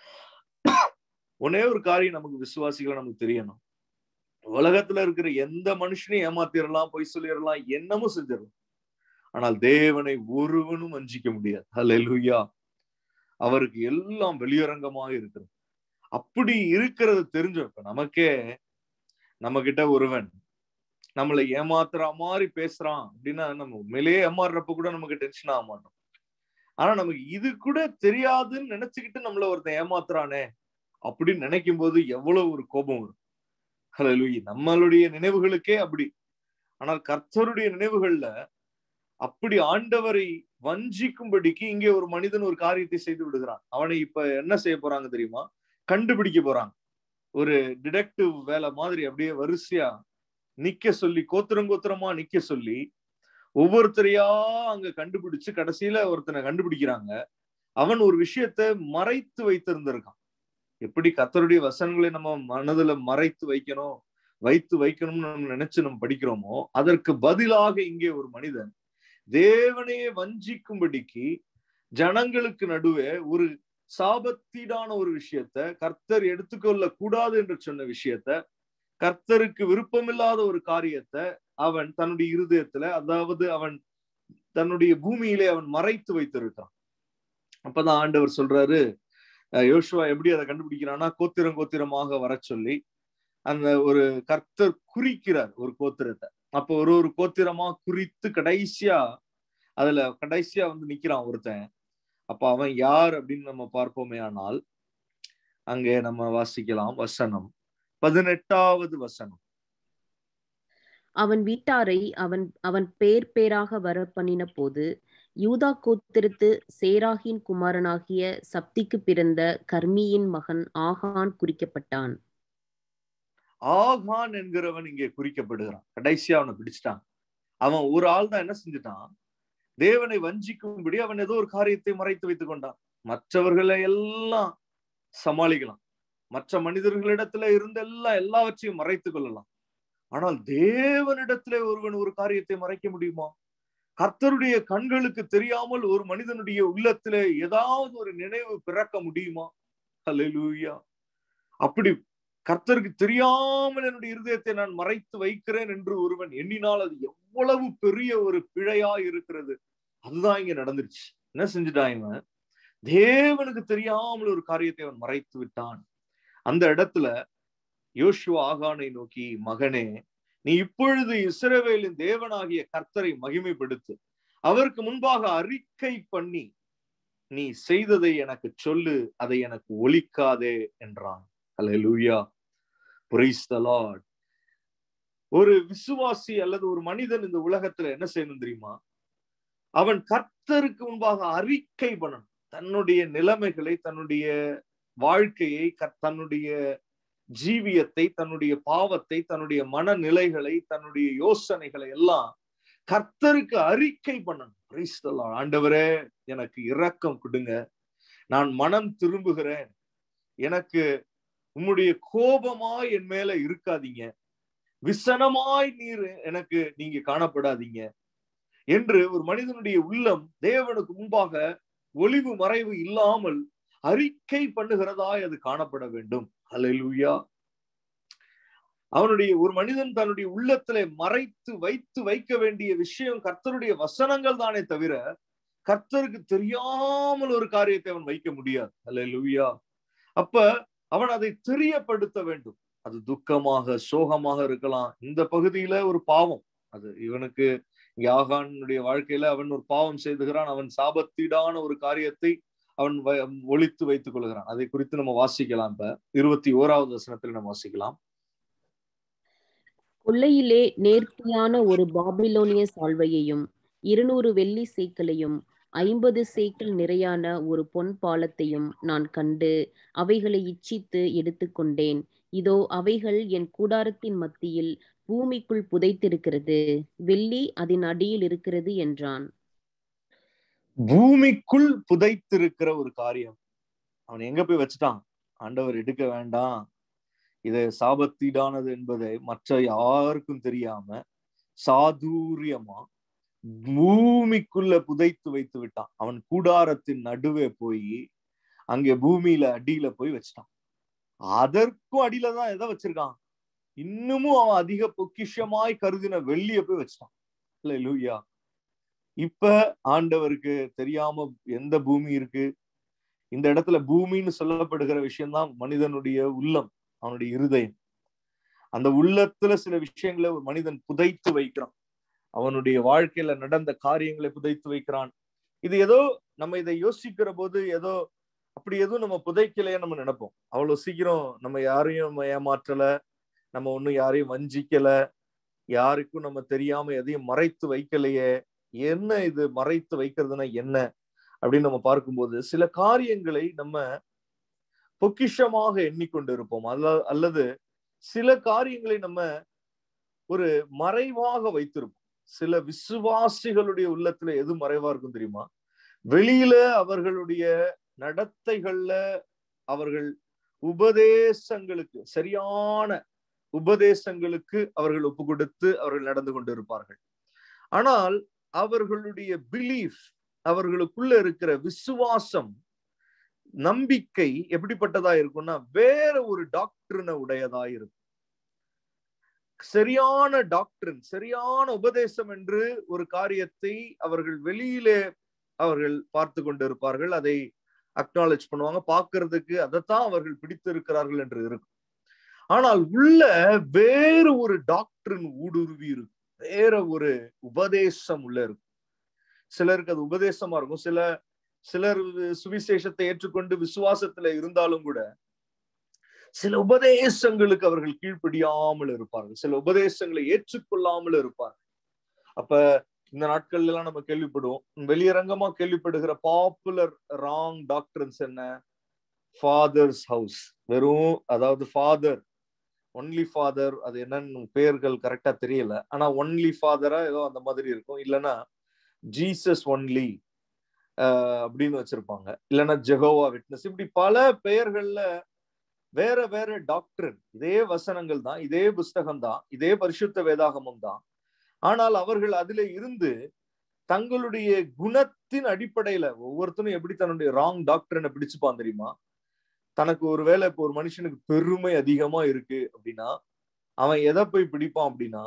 ஒன்னே ஒரு காரியம் நமக்கு விசுவாசிகள் நமக்கு தெரியணும் உலகத்துல இருக்கிற எந்த மனுஷனையும் ஏமாத்திரலாம் பொய் சொல்லிடலாம் என்னமும் செஞ்சிடலாம் ஆனால் தேவனை ஒருவனும் வஞ்சிக்க முடியாது ஹalleluya அவருக்கு எல்லாம் வெளியரங்கமாக இருக்கிறது அப்படி இருக்கிறது தெரிஞ்சோம் இப்ப நமக்கே நம்ம கிட்ட ஒருவன் நம்மளை ஏமாத்துற மாதிரி பேசுறான் அப்படின்னா நம்ம உண்மையிலேயே ஏமாறுறப்ப கூட நமக்கு டென்ஷன் ஆக மாட்டோம் ஆனா நமக்கு இது கூட தெரியாதுன்னு நினைச்சுக்கிட்டு நம்மள ஒருத்தன் ஏமாத்துறானே அப்படின்னு நினைக்கும் போது எவ்வளவு ஒரு கோபம் வரும் ஹalleluya நம்மளுடைய நினைவுகளுக்கே அப்படி ஆனால் கர்த்தருடைய நினைவுகள்ல அப்படி ஆண்டவரை வஞ்சிக்கும்படிக்கு இங்கே ஒரு மனிதன் ஒரு காரியத்தை செய்து விடுகிறான் அவனை இப்ப என்ன செய்ய போறாங்க தெரியுமா கண்டுபிடிக்க போறாங்க ஒரு டிடெக்டிவ் வேலை மாதிரி அப்படியே வரிசையா நிக்க சொல்லி கோத்திரம் கோத்திரமா நிக்க சொல்லி ஒவ்வொருத்தரையா அங்க கண்டுபிடிச்சு கடைசியில ஒருத்தனை கண்டுபிடிக்கிறாங்க அவன் ஒரு விஷயத்த மறைத்து வைத்திருந்திருக்கான் எப்படி கத்தருடைய வசனங்களை நம்ம மனதுல மறைத்து வைக்கணும் வைத்து வைக்கணும்னு நம்ம நினைச்சு நம்ம படிக்கிறோமோ அதற்கு பதிலாக இங்கே ஒரு மனிதன் தேவனையே வஞ்சிக்கும்படிக்கு ஜனங்களுக்கு நடுவே ஒரு சாபத்தீடான ஒரு விஷயத்த கர்த்தர் எடுத்துக்கொள்ள கூடாது என்று சொன்ன விஷயத்த கர்த்தருக்கு விருப்பமில்லாத ஒரு காரியத்தை அவன் தன்னுடைய இருதயத்துல அதாவது அவன் தன்னுடைய பூமியிலே அவன் மறைத்து வைத்திருக்கான் அப்பதான் ஆண்டவர் சொல்றாரு யோசுவா எப்படி அதை கண்டுபிடிக்கிறான்னா கோத்திரம் கோத்திரமாக வர சொல்லி அந்த ஒரு கர்த்தர் குறிக்கிறார் ஒரு கோத்திரத்தை அப்போ ஒரு ஒரு கோத்திரமா குறித்து கடைசியா அதுல கடைசியா வந்து நிக்கிறான் ஒருத்தன் அப்ப அவன் யார் அப்படின்னு நம்ம பார்ப்போமே ஆனால் அங்கே நம்ம வாசிக்கலாம் வசனம் பதினெட்டாவது வசனம் அவன் வீட்டாரை அவன் அவன் பேர் பேராக வர பண்ணின போது யூதா கோத்திரத்து சேராகின் குமாரனாகிய சப்திக்கு பிறந்த கர்மியின் மகன் ஆகான் குறிக்கப்பட்டான் ஆகான் என்கிறவன் இங்கே குறிக்கப்படுகிறான் கடைசியா அவனை பிடிச்சிட்டான் அவன் ஒரு ஆள் தான் என்ன செஞ்சுட்டான் தேவனை வஞ்சிக்கும்படி அவன் ஏதோ ஒரு காரியத்தை மறைத்து வைத்துக் கொண்டான் மற்றவர்களை எல்லாம் சமாளிக்கலாம் மற்ற மனிதர்களிடத்துல இருந்த எல்லாம் எல்லாவற்றையும் மறைத்து கொள்ளலாம் ஆனால் தேவனிடத்துல ஒருவன் ஒரு காரியத்தை மறைக்க முடியுமா கர்த்தருடைய கண்களுக்கு தெரியாமல் ஒரு மனிதனுடைய உள்ளத்துல ஏதாவது ஒரு நினைவு பிறக்க முடியுமா அல்லூயா அப்படி கர்த்தருக்கு தெரியாமல் என்னுடைய இருதயத்தை நான் மறைத்து வைக்கிறேன் என்று ஒருவன் எண்ணினால் அது எவ்வளவு பெரிய ஒரு பிழையா இருக்கிறது அதுதான் இங்க நடந்துருச்சு என்ன செஞ்சுட்டான் இவன் தேவனுக்கு தெரியாமல் ஒரு காரியத்தை அவன் மறைத்து விட்டான் அந்த இடத்துல யோசுவா ஆகானை நோக்கி மகனே நீ இப்பொழுது இஸ்ரவேலின் தேவனாகிய கர்த்தரை மகிமைப்படுத்து அவருக்கு முன்பாக அறிக்கை பண்ணி நீ செய்ததை எனக்கு சொல்லு அதை எனக்கு ஒழிக்காதே என்றான் அல்லூயா பிரைஸ் த லார்ட் ஒரு விசுவாசி அல்லது ஒரு மனிதன் இந்த உலகத்துல என்ன செய்யணும் தெரியுமா அவன் கர்த்தருக்கு முன்பாக அறிக்கை பண்ணணும் தன்னுடைய நிலைமைகளை தன்னுடைய வாழ்க்கையை தன்னுடைய ஜீவியத்தை தன்னுடைய பாவத்தை தன்னுடைய மனநிலைகளை தன்னுடைய யோசனைகளை எல்லாம் கர்த்தருக்கு அறிக்கை பண்ணணும் ஆண்டவரே எனக்கு இரக்கம் கொடுங்க நான் மனம் திரும்புகிறேன் எனக்கு உம்முடைய கோபமாய் என் மேல இருக்காதீங்க விசனமாய் நீர் எனக்கு நீங்க காணப்படாதீங்க என்று ஒரு மனிதனுடைய உள்ளம் தேவனுக்கு முன்பாக ஒளிவு மறைவு இல்லாமல் அறிக்கை பண்ணுகிறதாய் அது காணப்பட வேண்டும் அலையிலுயா அவனுடைய ஒரு மனிதன் தன்னுடைய உள்ளத்துல மறைத்து வைத்து வைக்க வேண்டிய விஷயம் கர்த்தருடைய வசனங்கள் தானே தவிர கர்த்தருக்கு தெரியாமல் ஒரு காரியத்தை அவன் வைக்க முடியாது அல்ல அப்ப அவன் அதை தெரியப்படுத்த வேண்டும் அது துக்கமாக சோகமாக இருக்கலாம் இந்த பகுதியில ஒரு பாவம் அது இவனுக்கு யாகானுடைய வாழ்க்கையில அவன் ஒரு பாவம் செய்துகிறான் அவன் சாபத்தீடான ஒரு காரியத்தை அவன் ஒழித்து வைத்துக் கொள்கிறான் அதை குறித்து நம்ம வாசிக்கலாம் இப்ப இருபத்தி ஓராவது வசனத்துல நம்ம வாசிக்கலாம் கொள்ளையிலே நேர்த்தியான ஒரு பாபிலோனிய சால்வையையும் இருநூறு வெள்ளி சேக்கலையும் ஐம்பது சேக்கல் நிறையான ஒரு பொன் பாலத்தையும் நான் கண்டு அவைகளை இச்சித்து எடுத்துக்கொண்டேன் இதோ அவைகள் என் கூடாரத்தின் மத்தியில் பூமிக்குள் புதைத்திருக்கிறது வெள்ளி அதன் அடியில் இருக்கிறது என்றான் பூமிக்குள் புதைத்திருக்கிற ஒரு காரியம் அவன் எங்க போய் வச்சுட்டான் ஆண்டவர் எடுக்க வேண்டாம் இது சாபத்தீடானது என்பதை மற்ற யாருக்கும் தெரியாம சாதுரியமா பூமிக்குள்ள புதைத்து வைத்து விட்டான் அவன் கூடாரத்தின் நடுவே போய் அங்கே பூமியில அடியில போய் வச்சிட்டான் அதற்கும் அடியில தான் எதை வச்சிருக்கான் இன்னமும் அவன் அதிக பொக்கிஷமாய் கருதின வெள்ளிய போய் வச்சிட்டான் இல்ல லூயா இப்ப ஆண்டவருக்கு தெரியாம எந்த பூமி இருக்கு இந்த இடத்துல பூமின்னு சொல்லப்படுகிற விஷயம்தான் மனிதனுடைய உள்ளம் அவனுடைய இருதயம் அந்த உள்ளத்துல சில விஷயங்களை ஒரு மனிதன் புதைத்து வைக்கிறான் அவனுடைய வாழ்க்கையில நடந்த காரியங்களை புதைத்து வைக்கிறான் இது ஏதோ நம்ம இதை யோசிக்கிற போது ஏதோ அப்படி எதுவும் நம்ம புதைக்கலையே நம்ம நினைப்போம் அவ்வளவு சீக்கிரம் நம்ம யாரையும் நம்ம ஏமாற்றல நம்ம ஒன்னும் யாரையும் வஞ்சிக்கல யாருக்கும் நம்ம தெரியாம எதையும் மறைத்து வைக்கலையே என்ன இது மறைத்து வைக்கிறதுனா என்ன அப்படின்னு நம்ம பார்க்கும்போது சில காரியங்களை நம்ம பொக்கிஷமாக எண்ணிக்கொண்டு இருப்போம் அல்ல அல்லது சில காரியங்களை நம்ம ஒரு மறைவாக வைத்திருப்போம் சில விசுவாசிகளுடைய உள்ளத்துல எது மறைவா இருக்கும் தெரியுமா வெளியில அவர்களுடைய நடத்தைகள்ல அவர்கள் உபதேசங்களுக்கு சரியான உபதேசங்களுக்கு அவர்கள் ஒப்பு கொடுத்து அவர்கள் நடந்து கொண்டு இருப்பார்கள் ஆனால் அவர்களுடைய பிலீஃப் அவர்களுக்குள்ள இருக்கிற விசுவாசம் நம்பிக்கை எப்படிப்பட்டதா இருக்கும்னா வேற ஒரு டாக்டரின உடையதா இருக்கும் சரியான டாக்டரின் சரியான உபதேசம் என்று ஒரு காரியத்தை அவர்கள் வெளியிலே அவர்கள் பார்த்து கொண்டு இருப்பார்கள் அதை அக்னாலேஜ் பண்ணுவாங்க பார்க்கறதுக்கு அதைத்தான் அவர்கள் பிடித்திருக்கிறார்கள் என்று இருக்கும் ஆனால் உள்ள வேறு ஒரு டாக்டரின் ஊடுருவி இருக்கும் வேற ஒரு உபதேசம் உள்ள இருக்கும் சிலருக்கு அது உபதேசமா இருக்கும் சில சிலர் சுவிசேஷத்தை ஏற்றுக்கொண்டு விசுவாசத்துல இருந்தாலும் கூட சில உபதேசங்களுக்கு அவர்கள் கீழ்ப்படியாமல் இருப்பார்கள் சில உபதேசங்களை ஏற்றுக்கொள்ளாமல் இருப்பார்கள் அப்ப இந்த நாட்கள்ல எல்லாம் நம்ம கேள்விப்படுவோம் வெளியரங்கமா கேள்விப்படுகிற பாப்புலர் ராங் டாக்டர்ஸ் என்ன ஃபாதர்ஸ் ஹவுஸ் வெறும் அதாவது ஃபாதர் ஒன்லி ஃபாதர் அது என்னன்னு பேர்கள் கரெக்டா தெரியல ஆனா ஒன்லி ஃபாதரா ஏதோ அந்த மாதிரி இருக்கும் இல்லைன்னா ஜீசஸ் ஒன்லி அப்படின்னு வச்சிருப்பாங்க இல்லைன்னா ஜெகோவா விட்னஸ் இப்படி பல பெயர்கள்ல வேற வேற டாக்டர் இதே வசனங்கள் தான் இதே புஸ்தகம் தான் இதே பரிசுத்த வேதாகமம் தான் ஆனால் அவர்கள் அதுல இருந்து தங்களுடைய குணத்தின் அடிப்படையில ஒவ்வொருத்தரும் எப்படி தன்னுடைய ராங் டாக்டர்னை பிடிச்சுப்பான் தெரியுமா தனக்கு ஒரு வேலை இப்போ ஒரு மனுஷனுக்கு பெருமை அதிகமா இருக்கு அப்படின்னா அவன் எதை போய் பிடிப்பான் அப்படின்னா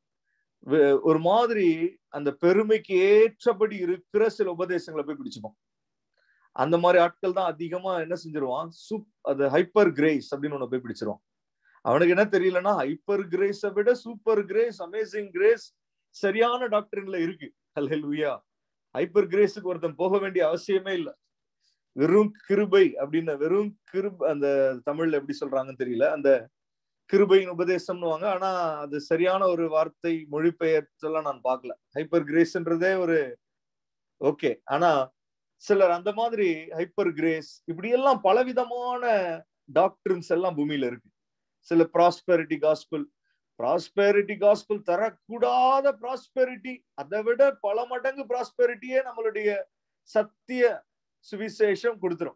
ஒரு மாதிரி அந்த பெருமைக்கு ஏற்றபடி இருக்கிற சில உபதேசங்களை போய் பிடிச்சுப்பான் அந்த மாதிரி ஆட்கள் தான் அதிகமா என்ன செஞ்சிருவான் சூப் அது ஹைப்பர் கிரேஸ் அப்படின்னு ஒண்ணு போய் பிடிச்சிருவான் அவனுக்கு என்ன தெரியலன்னா ஹைப்பர் கிரேஸை விட சூப்பர் கிரேஸ் அமேசிங் கிரேஸ் சரியான டாக்டரின்ல இருக்கு அல்லா ஹைப்பர் கிரேஸுக்கு ஒருத்தன் போக வேண்டிய அவசியமே இல்லை வெறும் கிருபை அப்படின்னு வெறும் கிருப் அந்த தமிழ்ல எப்படி சொல்றாங்கன்னு தெரியல அந்த கிருபையின் உபதேசம்னுவாங்க ஆனா அது சரியான ஒரு வார்த்தை மொழிபெயர்த்தெல்லாம் நான் பார்க்கல ஹைப்பர் கிரேஸ்ன்றதே ஒரு ஓகே ஆனா சிலர் அந்த மாதிரி ஹைப்பர் கிரேஸ் இப்படி எல்லாம் பலவிதமான டாக்டர்ஸ் எல்லாம் பூமியில இருக்கு சில ப்ராஸ்பெரிட்டி காஸ்பிள் ப்ராஸ்பெரிட்டி காஸ்பிள் தரக்கூடாத ப்ராஸ்பெரிட்டி அதை விட பல மடங்கு ப்ராஸ்பெரிட்டியே நம்மளுடைய சத்திய சுவிசேஷம் கொடுத்துரும்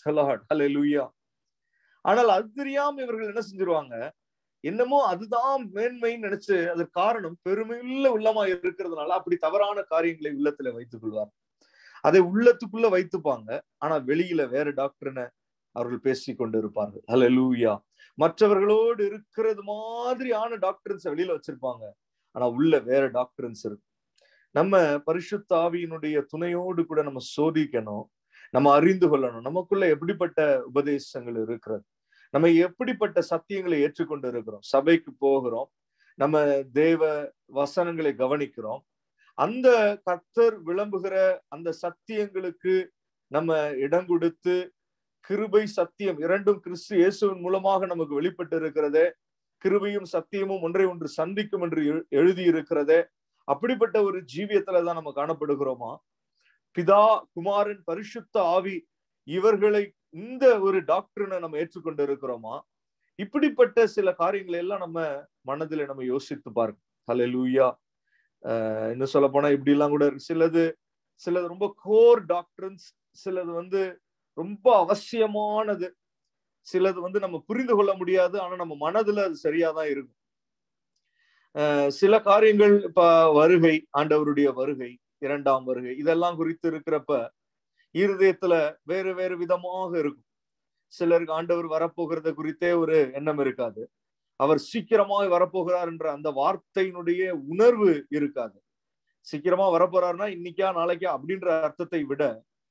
ஆனால் அது தெரியாம இவர்கள் என்ன செஞ்சிருவாங்க என்னமோ அதுதான் மேன்மைன்னு நினைச்சு அதற்கு காரணம் பெருமையுள்ள உள்ளமா இருக்கிறதுனால அப்படி தவறான காரியங்களை உள்ளத்துல வைத்துக் கொள்வார் அதை உள்ளத்துக்குள்ள வைத்துப்பாங்க ஆனா வெளியில வேற டாக்டர்ன அவர்கள் பேசி கொண்டு இருப்பார்கள் ஹல லூயா மற்றவர்களோடு இருக்கிறது மாதிரியான டாக்டர்ஸ் வெளியில வச்சிருப்பாங்க ஆனா உள்ள வேற டாக்டர்ஸ் இருக்கு நம்ம பரிசுத்த ஆவியினுடைய துணையோடு கூட நம்ம சோதிக்கணும் நம்ம அறிந்து கொள்ளணும் நமக்குள்ள எப்படிப்பட்ட உபதேசங்கள் இருக்கிறது நம்ம எப்படிப்பட்ட சத்தியங்களை ஏற்றுக்கொண்டு இருக்கிறோம் சபைக்கு போகிறோம் நம்ம தேவ வசனங்களை கவனிக்கிறோம் அந்த கத்தர் விளம்புகிற அந்த சத்தியங்களுக்கு நம்ம இடம் கொடுத்து கிருபை சத்தியம் இரண்டும் கிறிஸ்து இயேசுவின் மூலமாக நமக்கு வெளிப்பட்டு இருக்கிறதே கிருபையும் சத்தியமும் ஒன்றை ஒன்று சந்திக்கும் என்று எழுதி இருக்கிறதே அப்படிப்பட்ட ஒரு ஜீவியத்துலதான் நம்ம காணப்படுகிறோமா பிதா குமாரன் பரிசுத்த ஆவி இவர்களை இந்த ஒரு டாக்டர்னை நம்ம ஏற்றுக்கொண்டு இருக்கிறோமா இப்படிப்பட்ட சில காரியங்களை எல்லாம் நம்ம மனதில நம்ம யோசித்து பார்க்க ஹலே லூயா ஆஹ் இன்னும் சொல்ல போனா இப்படி எல்லாம் கூட இருக்கு சிலது சிலது ரொம்ப கோர் டாக்டர்ஸ் சிலது வந்து ரொம்ப அவசியமானது சிலது வந்து நம்ம புரிந்து கொள்ள முடியாது ஆனா நம்ம மனதுல அது சரியாதான் இருக்கும் அஹ் சில காரியங்கள் இப்ப வருகை ஆண்டவருடைய வருகை இரண்டாம் வருகை இதெல்லாம் குறித்து இருக்கிறப்ப இருதயத்துல வேறு வேறு விதமாக இருக்கும் சிலருக்கு ஆண்டவர் வரப்போகிறத குறித்தே ஒரு எண்ணம் இருக்காது அவர் சீக்கிரமாக வரப்போகிறார் என்ற அந்த வார்த்தையினுடைய உணர்வு இருக்காது சீக்கிரமா வரப்போறாருன்னா இன்னைக்கா நாளைக்கா அப்படின்ற அர்த்தத்தை விட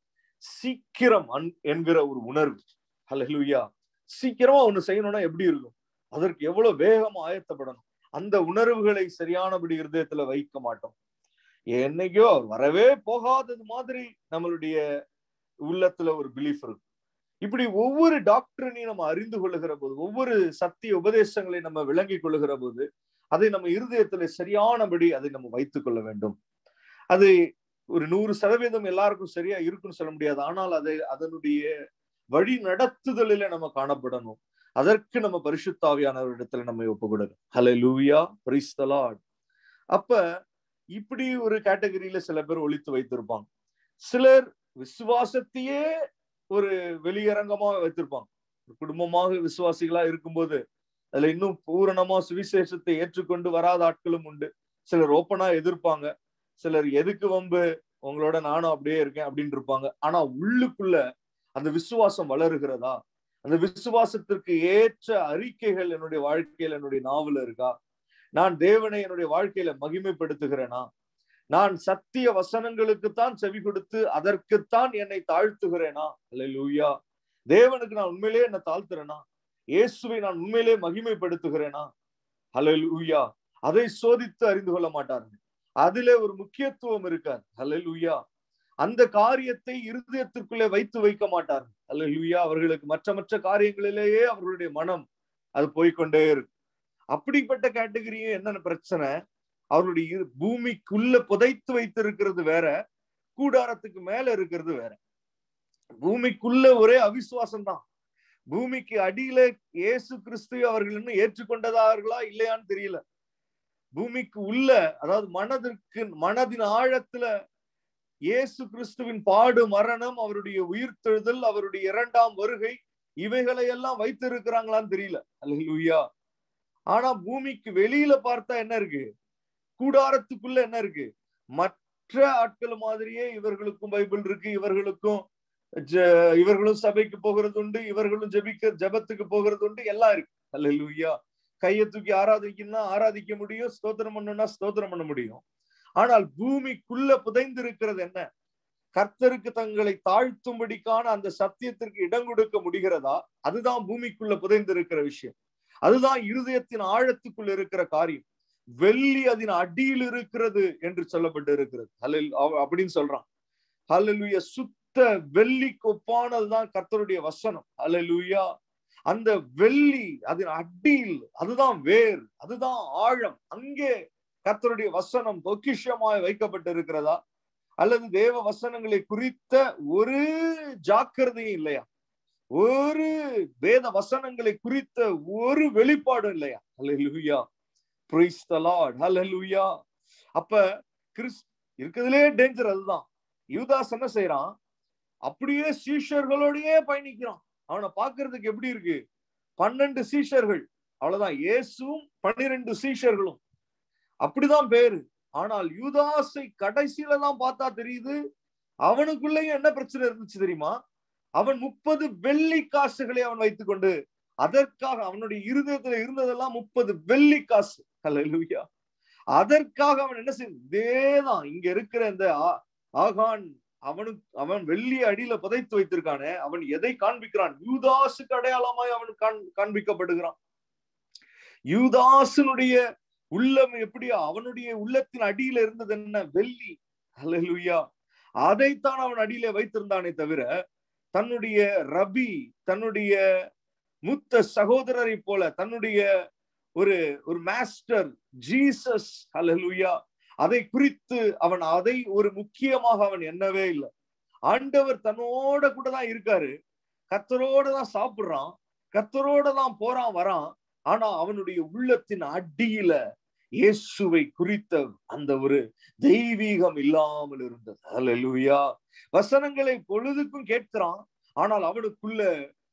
சீக்கிரம் என்கிற ஒரு உணர்வு ஹalleluya சீக்கிரமா ஒண்ணு செய்யணும்னா எப்படி இருக்கும் அதற்கு எவ்வளவு வேகமா ஆயத்தப்படணும் அந்த உணர்வுகளை சரியானபடி இருதயத்துல வைக்க மாட்டோம் என்னைக்கோ அவர் வரவே போகாதது மாதிரி நம்மளுடைய உள்ளத்துல ஒரு பிலீஃப் இருக்கும் இப்படி ஒவ்வொரு டாக்டரினையும் நம்ம அறிந்து கொள்ளுகிற போது ஒவ்வொரு சத்திய உபதேசங்களை நம்ம விளங்கி கொள்ளுகிற போது அதை நம்ம இருதயத்துல சரியானபடி அதை நம்ம வைத்துக் கொள்ள வேண்டும் அது ஒரு நூறு சதவீதம் எல்லாருக்கும் சரியா இருக்குன்னு சொல்ல முடியாது ஆனால் அதை அதனுடைய வழி நடத்துதலில நம்ம காணப்படணும் அதற்கு நம்ம பரிசுத்தாவியானவரிடத்துல நம்ம ஒப்பு கொடுக்கணும் ஹலே லூயா பிரிஸ்தலாட் அப்ப இப்படி ஒரு கேட்டகரியில சில பேர் ஒழித்து வைத்திருப்பாங்க சிலர் விசுவாசத்தையே ஒரு வெளியரங்கமா வைத்திருப்பாங்க குடும்பமாக விசுவாசிகளா இருக்கும்போது அதுல இன்னும் பூரணமா சுவிசேஷத்தை ஏற்றுக்கொண்டு வராத ஆட்களும் உண்டு சிலர் ஓப்பனா எதிர்ப்பாங்க சிலர் எதுக்கு வம்பு உங்களோட நானும் அப்படியே இருக்கேன் அப்படின்னு இருப்பாங்க ஆனா உள்ளுக்குள்ள அந்த விசுவாசம் வளருகிறதா அந்த விசுவாசத்திற்கு ஏற்ற அறிக்கைகள் என்னுடைய வாழ்க்கையில என்னுடைய நாவல இருக்கா நான் தேவனை என்னுடைய வாழ்க்கையில மகிமைப்படுத்துகிறேனா நான் சத்திய வசனங்களுக்குத்தான் செவி கொடுத்து அதற்குத்தான் என்னை தாழ்த்துகிறேனா லூயா தேவனுக்கு நான் உண்மையிலேயே என்ன தாழ்த்துறேனா இயேசுவை நான் உண்மையிலே மகிமைப்படுத்துகிறேனா ஹலலூயா அதை சோதித்து அறிந்து கொள்ள மாட்டார்கள் அதிலே ஒரு முக்கியத்துவம் இருக்காது ஹலலூயா அந்த காரியத்தை இருதயத்திற்குள்ளே வைத்து வைக்க மாட்டார்கள் ஹலலூயா அவர்களுக்கு மற்ற மற்ற காரியங்களிலேயே அவர்களுடைய மனம் அது போய்கொண்டே இருக்கு அப்படிப்பட்ட கேட்டகரியும் என்னென்ன பிரச்சனை அவருடைய பூமிக்குள்ள புதைத்து வைத்திருக்கிறது வேற கூடாரத்துக்கு மேல இருக்கிறது வேற பூமிக்குள்ள ஒரே அவிசுவாசம் தான் பூமிக்கு அடியில இயேசு கிறிஸ்து அவர்கள் இன்னும் ஏற்றுக்கொண்டதார்களா இல்லையான்னு தெரியல பூமிக்கு உள்ள அதாவது மனதிற்கு மனதின் ஆழத்துல இயேசு கிறிஸ்துவின் பாடு மரணம் அவருடைய உயிர்த்தெழுதல் அவருடைய இரண்டாம் வருகை இவைகளை எல்லாம் வைத்திருக்கிறாங்களான்னு தெரியல அல்லா ஆனா பூமிக்கு வெளியில பார்த்தா என்ன இருக்கு கூடாரத்துக்குள்ள என்ன இருக்கு மற்ற ஆட்கள் மாதிரியே இவர்களுக்கும் பைபிள் இருக்கு இவர்களுக்கும் இவர்களும் சபைக்கு போகிறது உண்டு இவர்களும் ஜெபிக்க ஜபத்துக்கு போகிறது உண்டு எல்லாம் இருக்கு அல்ல லூயா கையை தூக்கி ஆராதிக்கணும்னா ஆராதிக்க முடியும் ஸ்தோத்திரம் பண்ணணும்னா ஸ்தோத்திரம் பண்ண முடியும் ஆனால் பூமிக்குள்ள புதைந்து இருக்கிறது என்ன கர்த்தருக்கு தங்களை தாழ்த்தும்படிக்கான அந்த சத்தியத்திற்கு இடம் கொடுக்க முடிகிறதா அதுதான் பூமிக்குள்ள புதைந்து இருக்கிற விஷயம் அதுதான் இருதயத்தின் ஆழத்துக்குள் இருக்கிற காரியம் வெள்ளி அதன் அடியில் இருக்கிறது என்று சொல்லப்பட்டு இருக்கிறது ஹலில் அப்படின்னு சொல்றான் ஹலலுய சுத்த வெள்ளி கொப்பானதுதான் கர்த்தருடைய வசனம் ஹலலுயா அந்த வெள்ளி அதன் அடியில் அதுதான் வேர் அதுதான் ஆழம் அங்கே கர்த்தருடைய வசனம் பொக்கிஷமாய் வைக்கப்பட்டு இருக்கிறதா அல்லது தேவ வசனங்களை குறித்த ஒரு ஜாக்கிரதையும் இல்லையா ஒரு வேத வசனங்களை குறித்த ஒரு வெளிப்பாடும் இல்லையா hallelujah praise the lord hallelujah அப்ப கிறிஸ் இருக்கிறதுலே டேஞ்சர் அதுதான் யூதாஸ் என்ன செய்யறான் அப்படியே சீஷர்களோடயே பயணிக்கிறான் அவனை பாக்குறதுக்கு எப்படி இருக்கு பன்னெண்டு சீஷர்கள் அவ்வளவுதான் இயேசுவும் பன்னிரெண்டு சீஷர்களும் அப்படிதான் பேரு ஆனால் யூதாஸை கடைசியில தான் பார்த்தா தெரியுது அவனுக்குள்ளேயும் என்ன பிரச்சனை இருந்துச்சு தெரியுமா அவன் முப்பது வெள்ளி காசுகளை அவன் வைத்துக் கொண்டு அதற்காக அவனுடைய இருதயத்துல இருந்ததெல்லாம் முப்பது வெள்ளி காசு அல்லா அதற்காக அவன் என்ன செய்ய இதேதான் இங்க இருக்கிற இந்த ஆகான் அவனுக்கு அவன் வெள்ளி அடியில புதைத்து வைத்திருக்கானே அவன் எதை காண்பிக்கிறான் யூதாசுக்கு அடையாளமாய் அவன் காண்பிக்கப்படுகிறான் யூதாசனுடைய உள்ளம் எப்படி அவனுடைய உள்ளத்தின் அடியில இருந்தது என்ன வெள்ளி அல்லா அதைத்தான் அவன் அடியில வைத்திருந்தானே தவிர தன்னுடைய ரபி தன்னுடைய மூத்த சகோதரரை போல தன்னுடைய ஒரு ஒரு மாஸ்டர் ஜீசஸ் அல்லலுயா அதை குறித்து அவன் அதை ஒரு முக்கியமாக அவன் எண்ணவே இல்லை ஆண்டவர் தன்னோட கூட தான் இருக்காரு கத்தரோட தான் சாப்பிடுறான் கத்தரோட தான் போறான் வரான் ஆனா அவனுடைய உள்ளத்தின் அடியில இயேசுவை குறித்த அந்த ஒரு தெய்வீகம் இல்லாமல் இருந்தது அல்லா வசனங்களை பொழுதுக்கும் கேட்கிறான் ஆனால் அவனுக்குள்ள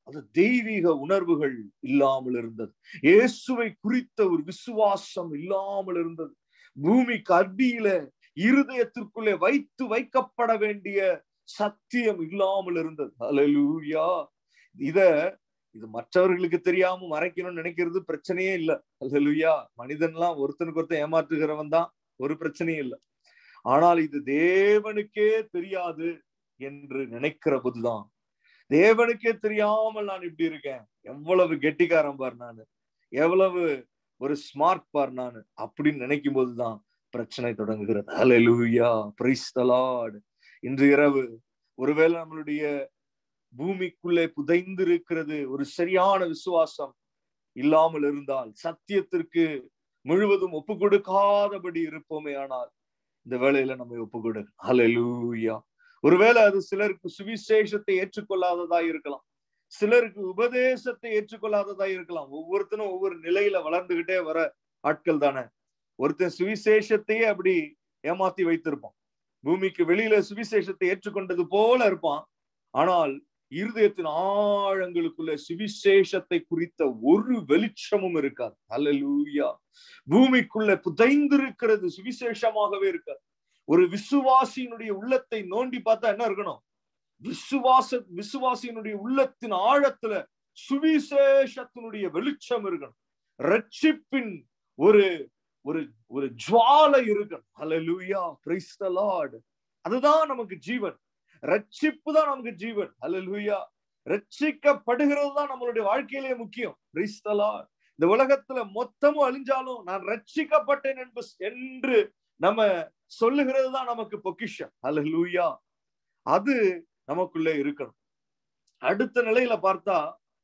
அது தெய்வீக உணர்வுகள் இல்லாமல் இருந்தது இயேசுவை குறித்த ஒரு விசுவாசம் இல்லாமல் இருந்தது பூமிக்கு அடியில இருதயத்திற்குள்ளே வைத்து வைக்கப்பட வேண்டிய சத்தியம் இல்லாமல் இருந்தது அலலூயா இத இது மற்றவர்களுக்கு தெரியாம மறைக்கணும்னு நினைக்கிறது பிரச்சனையே இல்ல அலலுயா மனிதன்லாம் ஒருத்தனுக்கு ஒருத்தன் ஏமாற்றுகிறவன் தான் ஒரு பிரச்சனையும் இல்லை ஆனால் இது தேவனுக்கே தெரியாது என்று நினைக்கிற போதுதான் தேவனுக்கே தெரியாமல் நான் இப்படி இருக்கேன் எவ்வளவு கெட்டிக்காரன் பார் நானு எவ்வளவு ஒரு ஸ்மார்ட் பார் நானு அப்படின்னு நினைக்கும் போதுதான் பிரச்சனை தொடங்குகிறது அலலூயா பிரைஸ் தலாட் இன்று இரவு ஒருவேளை நம்மளுடைய பூமிக்குள்ளே புதைந்து இருக்கிறது ஒரு சரியான விசுவாசம் இல்லாமல் இருந்தால் சத்தியத்திற்கு முழுவதும் ஒப்பு கொடுக்காதபடி இருப்போமே ஆனால் இந்த வேலையில நம்ம ஒப்பு கொடு அலலூயா ஒருவேளை அது சிலருக்கு சுவிசேஷத்தை ஏற்றுக்கொள்ளாததா இருக்கலாம் சிலருக்கு உபதேசத்தை ஏற்றுக்கொள்ளாததா இருக்கலாம் ஒவ்வொருத்தனும் ஒவ்வொரு நிலையில வளர்ந்துகிட்டே வர ஆட்கள் தானே ஒருத்தன் சுவிசேஷத்தையே அப்படி ஏமாத்தி வைத்திருப்பான் பூமிக்கு வெளியில சுவிசேஷத்தை ஏற்றுக்கொண்டது போல இருப்பான் ஆனால் இருதயத்தின் ஆழங்களுக்குள்ள சுவிசேஷத்தை குறித்த ஒரு வெளிச்சமும் இருக்காது அல்லூயா பூமிக்குள்ள புதைந்திருக்கிறது சுவிசேஷமாகவே இருக்காது ஒரு விசுவாசியினுடைய உள்ளத்தை நோண்டி பார்த்தா என்ன இருக்கணும் விசுவாச விசுவாசியினுடைய உள்ளத்தின் ஆழத்துல சுவிசேஷத்தினுடைய வெளிச்சம் இருக்கணும் ரட்சிப்பின் ஒரு ஒரு ஒரு ஜுவாலை இருக்கணும் அலலூயா பிரைஸ் த லார்ட் அதுதான் நமக்கு ஜீவன் ரட்சிப்பு தான் நமக்கு ஜீவன் அலலூயா ரட்சிக்கப்படுகிறது தான் நம்மளுடைய வாழ்க்கையிலே முக்கியம் பிரைஸ் த லார்ட் இந்த உலகத்துல மொத்தமும் அழிஞ்சாலும் நான் ரட்சிக்கப்பட்டேன் என்று நம்ம சொல்லுகிறது தான் நமக்கு பொக்கிஷம் அலலூயா அது நமக்குள்ளே இருக்கணும் அடுத்த நிலையில பார்த்தா